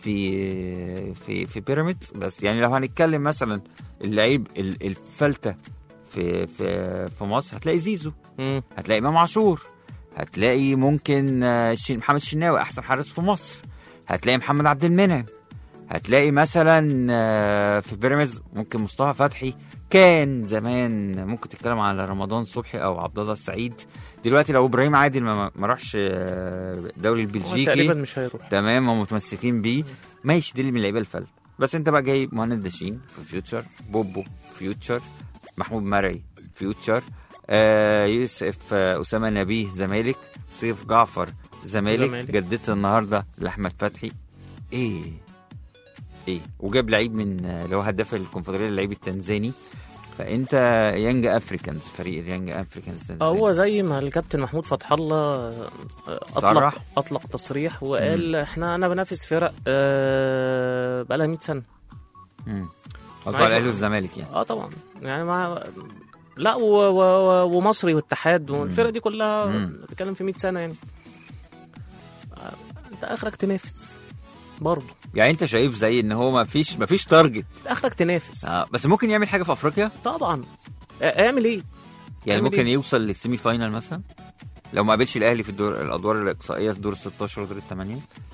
في في في بيراميدز بس يعني لو هنتكلم مثلا اللعيب ال- الفلته في في في مصر هتلاقي زيزو مم. هتلاقي امام عاشور هتلاقي ممكن آه، الشن- محمد الشناوي احسن حارس في مصر هتلاقي محمد عبد المنعم هتلاقي مثلا آه، في بيراميدز ممكن مصطفى فتحي كان زمان ممكن تتكلم على رمضان صبحي او عبد الله السعيد دلوقتي لو ابراهيم عادل ما ما راحش آه، الدوري هو البلجيكي تقريبا مش هيروح تمام هم متمسكين بيه ماشي دي اللي من اللعيبه الفل بس انت بقى جايب مهند داشين في فيوتشر بوبو فيوتشر محمود مرعي فيوتشر آه يوسف آه اسامه نبيه زمالك سيف جعفر زمالك زمالك. جددت النهارده لاحمد فتحي ايه ايه وجاب لعيب من آه، اللي هو هداف الكونفدراليه اللعيب التنزاني فانت يانج افريكانز فريق اليانج افريكانز اه هو زي ما الكابتن محمود فتح الله آه، اطلق صرح. اطلق تصريح وقال احنا انا بنافس فرق آه، بقالها 100 سنه قصدي معلش. على الاهلي والزمالك يعني اه طبعا يعني مع لا و... و... و- ومصري واتحاد والفرق دي كلها مم. بتتكلم في 100 سنه يعني آه، انت اخرك تنافس برضه يعني انت شايف زي ان هو ما فيش ما فيش تارجت انت اخرك تنافس آه بس ممكن يعمل حاجه في افريقيا طبعا آه، اعمل ايه يعني يعمل ممكن إيه؟ يوصل للسيمي فاينال مثلا لو ما قابلش الاهلي في الدور الادوار الاقصائيه في دور ال 16 ودور الثمانيه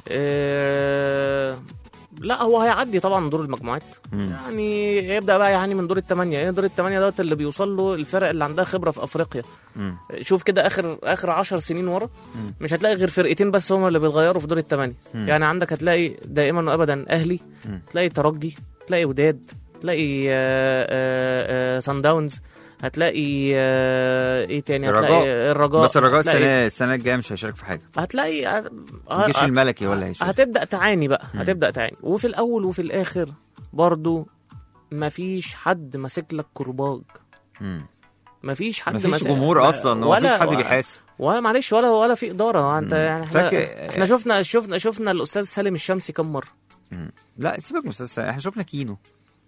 آه، لا هو هيعدي طبعا دور المجموعات مم. يعني يبدا بقى يعني من دور الثمانيه يعني دور الثمانيه دوت اللي بيوصل له الفرق اللي عندها خبره في افريقيا مم. شوف كده اخر اخر 10 سنين ورا مم. مش هتلاقي غير فرقتين بس هم اللي بيتغيروا في دور الثمانيه مم. يعني عندك هتلاقي دائما وابدا اهلي مم. تلاقي ترجي تلاقي وداد تلاقي آه، آه، آه، سان داونز هتلاقي آه، ايه تاني الرجاء. هتلاقي الرجاء بس الرجاء هتلاقي- السنه السنه الجايه مش هيشارك في حاجه هتلاقي ه- الجيش ه- الملكي ولا هيشارك هتبدا تعاني بقى مم. هتبدا تعاني وفي الاول وفي الاخر برضو مفيش حد ماسك لك كرباج مم. مفيش حد مفيش ماسك- جمهور اصلا ولا- ومفيش حد بيحاسب ولا معلش ولا ولا في اداره انت مم. يعني احنا فاكر- احنا شفنا شفنا شفنا الاستاذ سالم الشمسي كم مره مم. لا سيبك من استاذ سامي، احنا شفنا كينو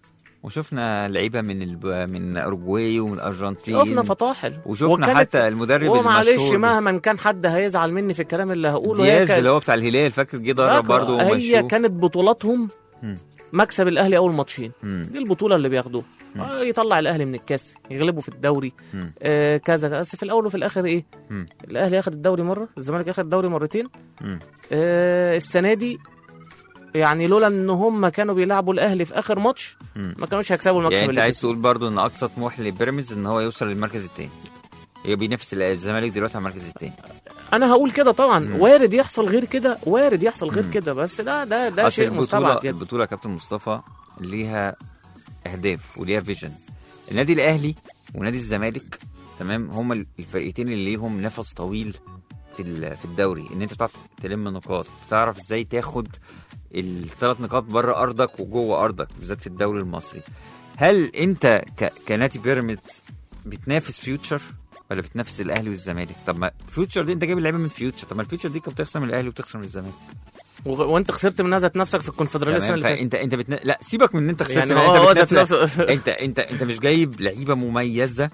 وشفنا لعيبه من الب... من اوروجواي ومن الارجنتين شفنا فطاحل وشفنا وكانت- حتى المدرب ومعلش المشهور مهما كان حد هيزعل مني في الكلام اللي هقوله هي دياز كانت- اللي هو بتاع الهلال فاكر جه درب فاكرة، برضه هي ومشوه كانت بطولاتهم مم. مكسب الاهلي اول ماتشين مم. دي البطوله اللي بياخدوها آه، يطلع الاهلي من الكاس يغلبه في الدوري مم. آه كذا بس في الاول وفي الاخر ايه مم. الاهلي ياخد الدوري مره الزمالك ياخد الدوري مرتين مم. آه السنه دي يعني لولا ان هم كانوا بيلعبوا الاهلي في اخر ماتش مم. ما كانوش هيكسبوا المكسب يعني انت اللي عايز كسبوه. تقول برضو ان اقصى طموح لبيراميدز ان هو يوصل للمركز الثاني هي بينافس الزمالك دلوقتي على المركز الثاني انا هقول كده طبعا مم. وارد يحصل غير كده وارد يحصل غير مم. كده بس ده ده ده اصل شيء البطوله مستبعد جدا البطوله يا كابتن مصطفى ليها اهداف وليها فيجن النادي الاهلي ونادي الزمالك تمام هما الفرقتين اللي ليهم نفس طويل في ال- في الدوري ان انت بتعرف تلم نقاط بتعرف ازاي تاخد الثلاث نقاط بره ارضك وجوه ارضك بالذات في الدوري المصري هل انت ك... كنادي بيراميدز بتنافس فيوتشر ولا بتنافس الاهلي والزمالك طب ما فيوتشر دي انت جايب اللعيبه من فيوتشر طب ما الفيوتشر دي كانت بتخسر من الاهلي وبتخسر من الزمالك و- وانت خسرت من ذات نفسك في الكونفدراليه السنه تمام اللي فاتت فانت انت بتنا... لا سيبك من ان انت خسرت يعني يعني هو هو انت ذات بتنافس نفسه انت انت انت مش جايب لعيبه مميزه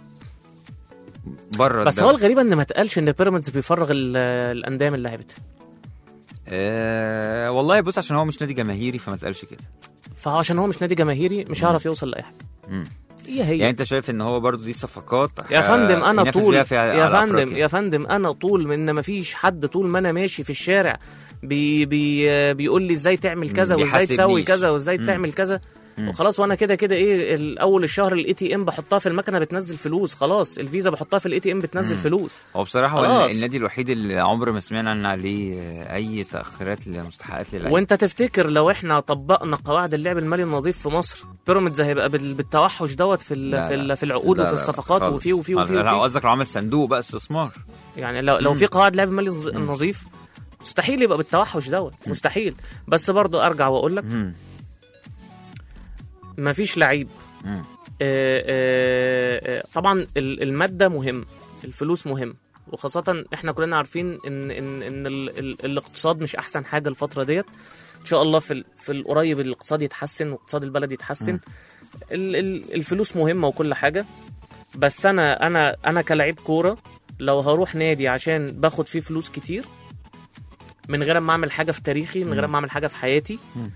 بره بس هو الغريب ان ما اتقالش ان بيراميدز بيفرغ ال- الانديه من لعيبتها آه والله بص عشان هو مش نادي جماهيري فما تقالش كده فعشان هو مش نادي جماهيري مش هيعرف يوصل لاي حاجه مم. هي هي يعني انت شايف ان هو برضو دي صفقات يا فندم انا ينافس طول بيها في يا على فندم أفريقيا. يا فندم انا طول من ما فيش حد طول ما انا ماشي في الشارع بي بي بيقول لي ازاي تعمل كذا وازاي بيحاسبنيش. تسوي كذا وازاي مم. تعمل كذا مم. وخلاص وانا كده كده ايه ال- اول الشهر الاي تي ام بحطها في المكنه بتنزل فلوس خلاص الفيزا بحطها في الاي تي ام بتنزل مم. فلوس هو بصراحه هو خلاص. النادي الوحيد اللي عمر ما سمعنا عن عليه آه، اي تاخيرات لمستحقات للعيبه وانت تفتكر لو احنا طبقنا قواعد اللعب المالي النظيف في مصر بيراميدز هيبقى بال- بالتوحش دوت في ال- لا، في, لا. ال- في العقود لا، وفي لا، الصفقات خالص. وفي وفي وفي, لا وفي. قصدك لو عمل صندوق بقى استثمار يعني لو لو مم. في قواعد لعب مالي نظ- نظيف مستحيل يبقى بالتوحش دوت مستحيل بس برضو ارجع واقول لك مم. مفيش لعيب مم. آه، آه، آه، طبعا ال- الماده مهم الفلوس مهم وخاصة احنا كلنا عارفين ان ان ان ال ال الاقتصاد مش احسن حاجة الفترة ديت ان شاء الله في ال- في القريب الاقتصاد يتحسن واقتصاد البلد يتحسن ال ال الفلوس مهمة وكل حاجة بس انا انا انا كلاعب كورة لو هروح نادي عشان باخد فيه فلوس كتير من غير ما اعمل حاجة في تاريخي من غير ما اعمل حاجة في حياتي مم.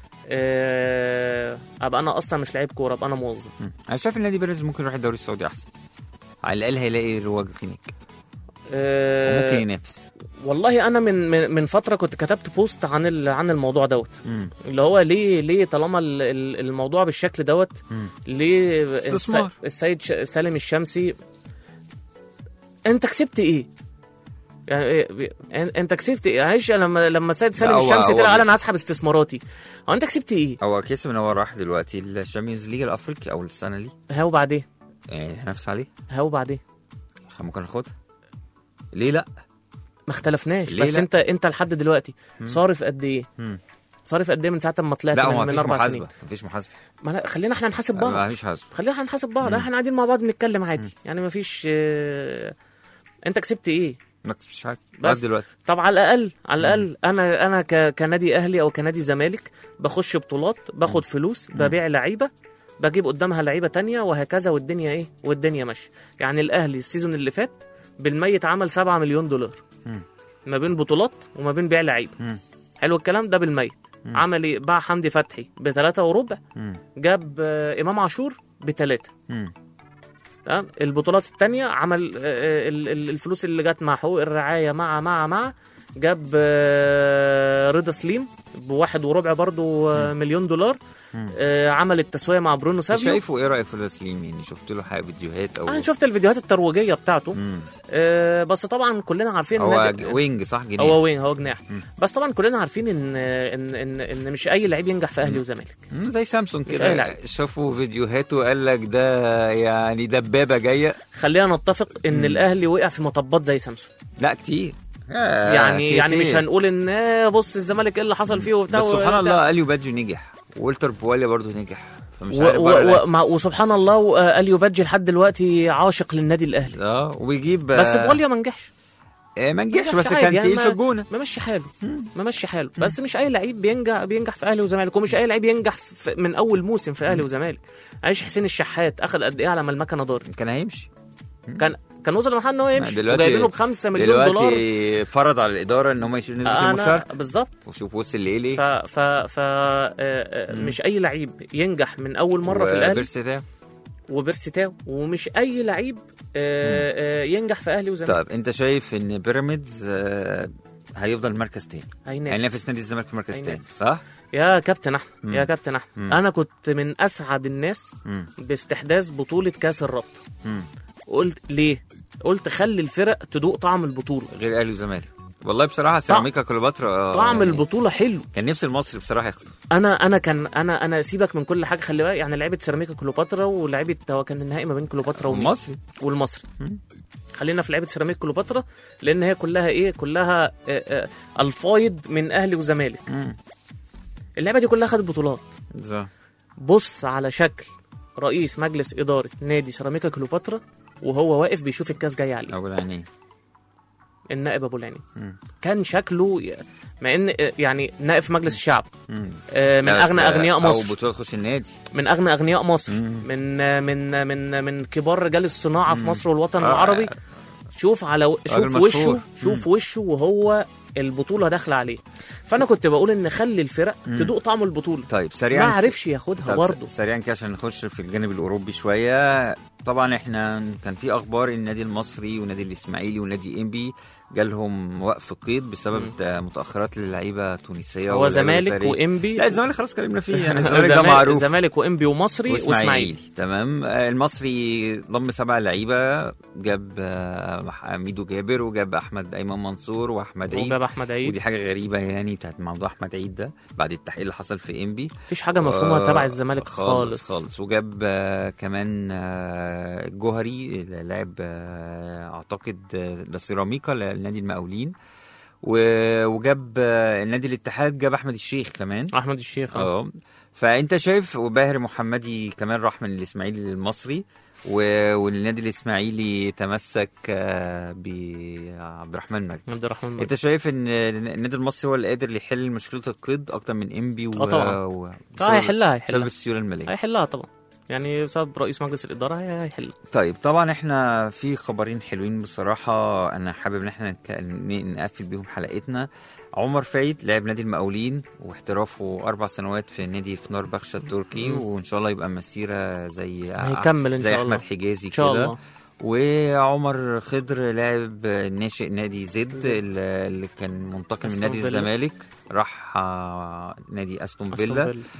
آه، ابقى انا اصلا مش لعيب كورة ابقى انا موظف مم. انا شايف ان نادي بيراميدز ممكن يروح الدوري السعودي احسن على الاقل هيلاقي رواج هناك آه، وممكن ينافس والله انا من من من فتره كنت كتبت بوست عن ال- عن الموضوع دوت مم. اللي هو ليه ليه طالما ال- ال- الموضوع بالشكل دوت مم. ليه الس- استثمار. السيد ش- سالم الشمسي انت كسبت ايه؟ يعني إيه- أن- انت كسبت ايه؟ معلش لما لما السيد سالم هو- الشمسي هو طلع قال بي- انا هسحب استثماراتي هو انت كسبت ايه؟ هو كسب ان هو راح دلوقتي الشامبيونز ليج الافريقي اول سنه ليه ها وبعدين يعني هنافس عليه ها وبعدين ممكن ناخدها ليه لا ما اختلفناش ليه بس لا؟ انت انت لحد دلوقتي صارف قد ايه؟ مم. صارف قد ايه من ساعه ما طلعت لا من, هو من مفيش اربع محاسبه سنين؟ مفيش محاسبه ما لا خلينا احنا نحاسب بعض مفيش محاسبه خلينا احنا نحاسب بعض احنا قاعدين مع بعض بنتكلم عادي يعني مفيش اه... انت كسبت ايه ما كسبتش حاجه بس. بس دلوقتي طب على الاقل على الاقل انا انا ك... كنادي اهلي او كنادي زمالك بخش بطولات باخد فلوس ببيع لعيبه بجيب قدامها لعيبه تانية وهكذا والدنيا ايه والدنيا ماشيه يعني الاهلي السيزون اللي فات بالميت عمل 7 مليون دولار مم. ما بين بطولات وما بين بيع لعيبه مم. حلو الكلام ده بالميت عمل ايه باع حمدي فتحي بثلاثة وربع مم. جاب آه، امام عاشور بثلاثة مم. تمام البطولات التانية عمل آه، آه، ال- ال- الفلوس اللي جت مع حقوق الرعاية مع مع مع جاب آه، رضا سليم بواحد وربع برضو آه، مليون دولار آه، عمل التسوية مع برونو انت سافيو شايفه ايه رايك في التسليم يعني شفت له حاجه فيديوهات او انا شفت الفيديوهات الترويجية بتاعته مم. آه، بس طبعا كلنا عارفين هو إن ج- وينج صح جنيه هو وين هو جناح مم. بس طبعا كلنا عارفين ان ان ان, إن مش اي لعيب ينجح في اهلي وزمالك مم، زي سامسونج مش أي كده لعيب. شافوا فيديوهاته قال لك ده يعني دبابه جايه خلينا نتفق ان الاهلي وقع في مطبات زي سامسونج لا كتير آه يعني يعني مش كتير. هنقول ان آه، بص الزمالك ايه اللي حصل فيه وبتاع بس سبحان وبتاع. الله اليو بادجي نجح والتر بواليا برضه نجح فمش و عارف بقى و لا. و مع- وسبحان الله آه، اليو بادجي لحد دلوقتي عاشق للنادي الاهلي اه وبيجيب بس آه، بوليا ما نجحش آه، ما نجحش بس عادي، كان يعني تقيل ما- في الجونه ممشي حاله ممشي حاله بس مش اي لعيب بينجح بينجح في اهلي وزمالك ومش اي لعيب ينجح في من اول موسم في اهلي وزمالك عايش حسين الشحات اخد قد ايه على ما المكنه دارت كان هيمشي كان كان وصل لمرحله ان هو يمشي دلوقتي- وجايبينه ب 5 مليون دولار دلوقتي فرض على الاداره ان هم يشيلوا نسبه انا المشاركه بالظبط وشوف وصل لايه ليه ف ف ف آه، آه، مش اي لعيب ينجح من اول مره في الاهلي وبيرسي ده. وبيرسيتاو ومش اي لعيب آه، آه، ينجح في اهلي وزمالك طيب انت شايف ان بيراميدز آه، هيفضل مركز تاني هينافس. هينافس نادي الزمالك في مركز تاني هينافس. صح؟ يا كابتن احمد مم. يا كابتن احمد مم. انا كنت من اسعد الناس مم. باستحداث بطوله كاس الرابطه مم. قلت ليه قلت خلي الفرق تدوق طعم البطوله غير اهلي وزمالك والله بصراحه سيراميكا كليوباترا آه، طعم يعني البطوله حلو كان نفسي المصري بصراحه ياخده انا انا كان انا انا سيبك من كل حاجه خلي بالك يعني لعيبه سيراميكا كليوباترا ولعيبه هو كان النهائي ما بين كليوباترا ومين؟ المصري والمصري مم. خلينا في لعيبه سيراميكا كليوباترا لان هي كلها ايه كلها آه، آه، الفايض من اهلي وزمالك مم. اللعبه دي كلها خدت بطولات زي. بص على شكل رئيس مجلس اداره نادي سيراميكا كليوباترا وهو واقف بيشوف الكاس جاي عليه ابو العينين النائب ابو العيني مم. كان شكله ي- مع ان آه، يعني نائب في مجلس الشعب مم. آه، من لا، اغنى بس، آه، اغنياء او مصر بطوله تخش النادي من اغنى اغنياء مصر مم. من آه، من من من كبار رجال الصناعه في مصر والوطن آه. العربي شوف على و... راجل شوف وشه مشهور. شوف وشه وهو البطوله داخله عليه فانا كنت بقول ان خلي الفرق مم. تدوق طعم البطوله طيب ما سريعا عرفش ياخدها طب برضه سريعا كده عشان نخش في الجانب الاوروبي شويه طبعا احنا كان في اخبار النادي المصري والنادي الاسماعيلي والنادي انبي جالهم وقف قيد بسبب مم. متاخرات للعيبه تونسيه هو واللعيبة زمالك الجزائرية. وانبي لا الزمالك خلاص اتكلمنا فيه يعني الزمالك ده زمالك- معروف زمالك وانبي ومصري واسماعيلي تمام آه، المصري ضم سبع لعيبه جاب آه، مح- ميدو جابر وجاب احمد ايمن منصور واحمد عيد وجاب احمد عيد ودي حاجه غريبه يعني بتاعت موضوع احمد عيد ده بعد التحقيق اللي حصل في انبي مفيش حاجه مفهومه آه، تبع الزمالك خالص خالص وجاب آه، كمان آه، الجوهري لاعب آه، اعتقد آه، لسيراميكا لنادي المقاولين و- وجاب آه، النادي الاتحاد جاب احمد الشيخ كمان احمد الشيخ آه. اه فانت شايف وباهر محمدي كمان راح من الاسماعيلي للمصري و- والنادي الاسماعيلي تمسك آه، بعبد الرحمن مجدي عبد الرحمن مجدي. انت شايف ان النادي المصري هو اللي قادر يحل مشكله القيد اكتر من انبي و... آه طبعا. و... اه بسبب- هيحلها بسبب هيحلها السيوله الماليه هيحلها طبعا يعني بسبب رئيس مجلس الاداره هي- هيحلها طيب طبعا احنا في خبرين حلوين بصراحه انا حابب ان احنا نك- ن- نقفل بيهم حلقتنا عمر فايد لاعب نادي المقاولين واحترافه اربع سنوات في نادي فنار بخشة التركي مم. وان شاء الله يبقى مسيره زي هيكمل ان زي شاء الله احمد حجازي ان شاء كده الله وعمر خضر لاعب ناشئ نادي زد اللي اللي كان منتقل من أستون نادي فيلا. الزمالك راح آه، نادي استون أستون فيلا فيلا.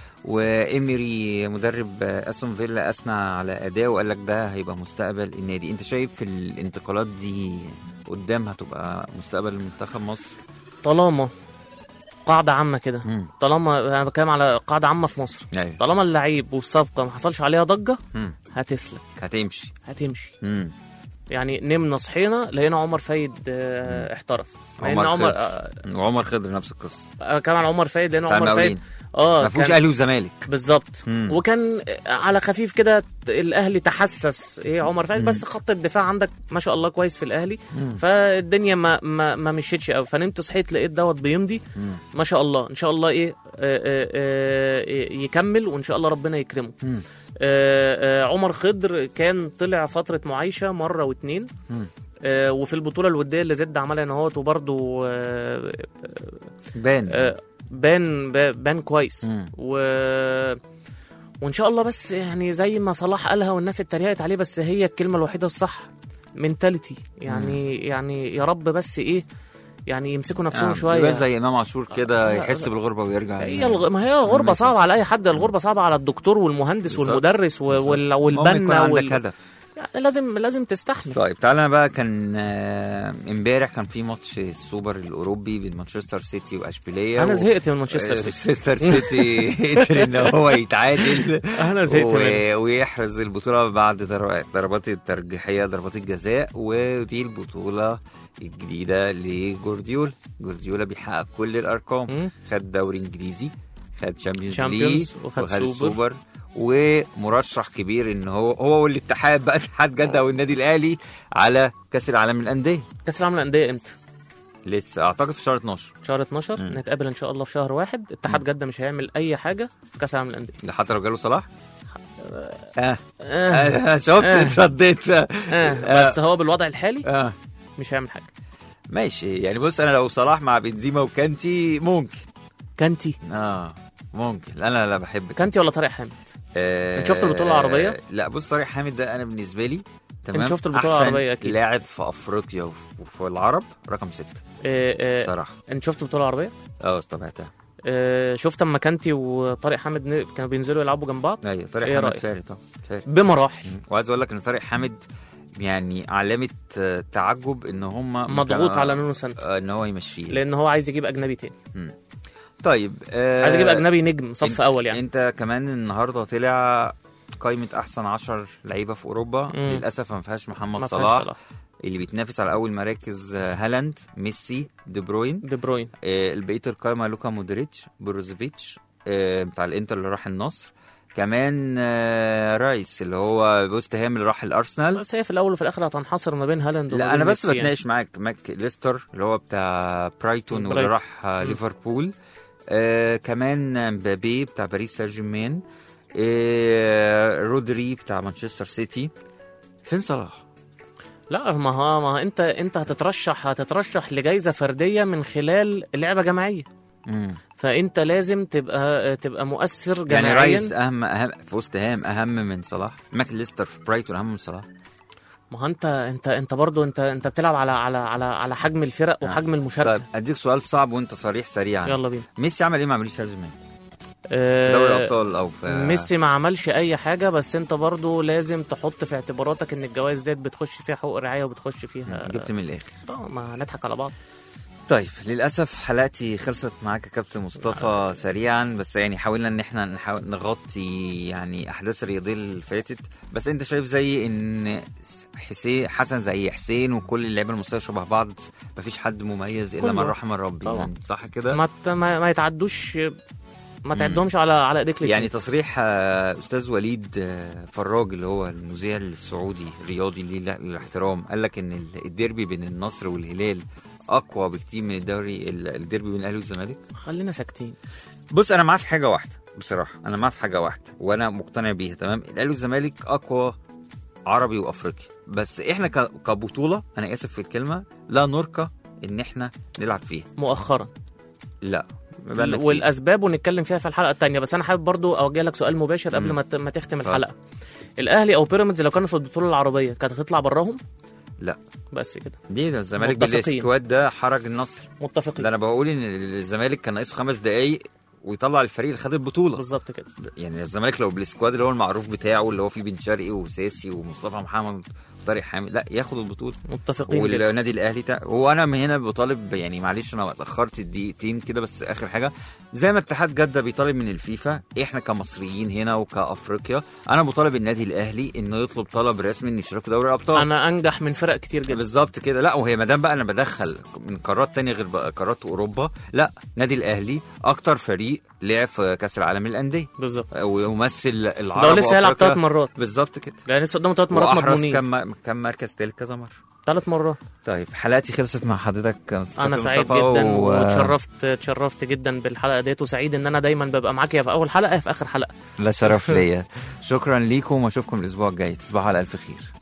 وإيمري مدرب استون فيلا اثنى على اداء وقال لك ده هيبقى مستقبل النادي انت شايف الانتقالات دي قدام هتبقى مستقبل المنتخب مصر طالما قاعده عامه كده مم. طالما انا بتكلم على قاعده عامه في مصر ايوه طالما اللعيب والصفقه ما حصلش عليها ضجه مم. هتسلك هتمشي هتمشي مم. يعني نمنا صحينا لقينا عمر فايد آه، احترف مع ان عمر عمر خضر. آه، وعمر خضر نفس القصه آه، كمان عمر فايد لقينا بتاع عمر المقاولين. فايد اه ما فيهوش كان- اهلي وزمالك بالظبط مم. وكان على خفيف كده الاهلي تحسس ايه عمر فايد مم. بس خط الدفاع عندك ما شاء الله كويس في الاهلي مم. فالدنيا ما ما, ما مشيتش قوي فنمت صحيت لقيت دوت بيمضي مم. ما شاء الله ان شاء الله ايه آه، آه، آه، يكمل وان شاء الله ربنا يكرمه مم. آه، آه، عمر خضر كان طلع فتره معايشه مره واتنين مم. آه، وفي البطوله الوديه اللي زد عملها هنا اهوت وبرده بان بان بان كويس مم. و وان شاء الله بس يعني زي ما صلاح قالها والناس اتريقت عليه بس هي الكلمه الوحيده الصح منتاليتي يعني يعني يا رب بس ايه يعني يمسكوا نفسهم آه، شويه يبقى زي امام عاشور كده آه، يحس بالغربه ويرجع هي يعني. الغ... ما هي الغربه مم. صعبه على اي حد الغربه صعبه على الدكتور والمهندس بالظبط. والمدرس و... وال... المهم يكون والبنا عندك وال... هدف يعني لازم لازم تستحمل طيب تعالى أنا بقى كان آه، امبارح كان في ماتش السوبر الاوروبي بين مانشستر سيتي واشبيليه انا و- زهقت من مانشستر آه، سيتي مانشستر سيتي قدر ان هو يتعادل انا زهقت و... منه ويحرز البطوله بعد در- ضربات الترجيحيه ضربات الجزاء ودي البطوله الجديده لجوارديولا جوارديولا بيحقق كل الارقام مم. خد دوري انجليزي خد شامبيونز ليج شامبيونز وخد وخد سوبر. السوبر ومرشح كبير ان هو هو والاتحاد بقى اتحاد جده والنادي الاهلي على كاس العالم للانديه كاس العالم للانديه امتى؟ لسه اعتقد في شهر 12 شهر 12 مم. نتقابل ان شاء الله في شهر واحد اتحاد جده مش هيعمل اي حاجه في كاس العالم للانديه ده حتى لو جاله صلاح اه آه. آه، شفت آه. اترديت آه. بس هو بالوضع الحالي اه مش هيعمل حاجه ماشي يعني بص انا لو صلاح مع بنزيما وكانتي ممكن كانتي اه ممكن انا لا بحب كانتي ولا طارق حامد آه أنت شفت البطولة العربية؟ لا بص طارق حامد ده انا بالنسبه لي تمام شفت البطولة أحسن العربية أكيد. لاعب في افريقيا وف- وفي العرب رقم ستة آه آه بصراحه انت شفت البطوله العربيه اه استبعدتها آه شفت اما كانتي وطارق حامد ن- كانوا بينزلوا يلعبوا جنب بعض ايوه طارق إيه حامد رأيك؟ فارق طبعا فارق بمراحل وعايز اقول لك ان طارق حامد يعني علامه آه، تعجب ان هم مضغوط على نونو سانتو آه، ان هو يمشيه لان هو عايز يجيب اجنبي تاني طيب آه عايز يجيب اجنبي نجم صف انت- اول يعني انت كمان النهارده طلع قائمه احسن 10 لعيبه في اوروبا مم. للاسف ما فيهاش محمد ما فيهاش صلاح صلاح اللي بيتنافس على اول مراكز آه، هالاند ميسي دي بروين دي بروين آه، بقيه القائمه لوكا مودريتش بروزوفيتش آه، بتاع الانتر اللي راح النصر كمان آه، رايس اللي هو بوست هام اللي راح الارسنال بس هي في الاول وفي الاخر هتنحصر ما بين هالاند وما لا بين انا بس ميسي يعني. بتناقش معاك ماك ليستر اللي هو بتاع برايتون واللي برايتون. راح آه، مم. ليفربول آه كمان مبابي بتاع باريس سان جيرمان آه رودري بتاع مانشستر سيتي فين صلاح؟ لا ما هو ما هو انت انت هتترشح هتترشح لجائزه فرديه من خلال لعبه جماعيه مم. فانت لازم تبقى تبقى مؤثر يعني جماعيا رايس اهم اهم في وسط هام اهم من صلاح ماكليستر في برايتون اهم من صلاح ما هو انت انت انت برضو انت انت بتلعب على على على على حجم الفرق وحجم المشاركه طيب اديك سؤال صعب وانت صريح سريعا يلا بينا ميسي عمل ايه مع باريس سان جيرمان في آه، دوري الابطال او في ميسي ما عملش اي حاجه بس انت برضو لازم تحط في اعتباراتك ان الجوائز ديت بتخش فيها حقوق رعايه وبتخش فيها جبت من الاخر آه، ما نضحك على بعض طيب للاسف حلقتي خلصت معاك يا كابتن مصطفى سريعا بس يعني حاولنا ان احنا نحاول نغطي يعني احداث الرياضيه اللي فاتت بس انت شايف زي ان حسين حسن زي حسين وكل اللعيبه المصريه شبه بعض مفيش حد مميز الا من كله. رحم ربي طبعا. يعني صح كده ما ت- ما, ما يتعدوش ما تعدهمش على على ايديك الاتنين. يعني تصريح آه، استاذ وليد آه، فراج اللي هو المذيع السعودي الرياضي ليه لا- الاحترام قال لك ان ال- الديربي بين النصر والهلال اقوى بكتير من الدوري ال- الديربي بين الاهلي والزمالك خلينا ساكتين بص انا معاه في حاجه واحده بصراحه انا معاه في حاجه واحده وانا مقتنع بيها تمام الاهلي والزمالك اقوى عربي وافريقي بس احنا ك- كبطوله انا اسف في الكلمه لا نرقى ان احنا نلعب فيها مؤخرا لا بقالنا كتير. والاسباب ونتكلم فيها في الحلقه الثانيه بس انا حابب برضو اوجه لك سؤال مباشر قبل مم. ما ت- ما تختم اتفضل. الحلقه الاهلي او بيراميدز لو كانوا في البطوله العربيه كانت هتطلع براهم لا بس كده دي ده الزمالك متفقين. بالسكواد ده حرج النصر متفقين ده انا بقول ان الزمالك كان ناقصه خمس دقايق ويطلع الفريق اللي خد البطوله بالظبط كده يعني الزمالك لو بالسكواد اللي هو المعروف بتاعه اللي هو فيه بن شرقي وساسي ومصطفى محمد وطارق حامد لا ياخد البطوله متفقين جدا والنادي الاهلي تا... هو انا من هنا بطالب يعني معلش انا اتاخرت دقيقتين كده بس اخر حاجه زي ما اتحاد جده بيطالب من الفيفا احنا كمصريين هنا وكافريقيا انا بطالب النادي الاهلي انه يطلب طلب رسمي ان يشاركوا دوري الابطال انا انجح من فرق كتير جدا بالظبط كده لا وهي ما دام بقى انا بدخل من قارات تانية غير بقى قارات اوروبا لا نادي الاهلي اكتر فريق لعب في كاس العالم للانديه بالظبط ويمثل ده العرب هو لسه هيلعب وأفريقيا. ثلاث مرات بالظبط كده يعني لسه قدامه ثلاث مرات واحرز مضمونين كم كم مركز تالت كذا مره ثلاث مرات طيب حلقتي خلصت مع حضرتك انا كابتن سعيد مصطفى جدا و- واتشرفت اتشرفت جدا بالحلقه ديت وسعيد ان انا دايما ببقى معاك يا في اول حلقه يا في اخر حلقه لا شرف ليا شكرا ليكم واشوفكم الاسبوع الجاي تصبحوا على الف خير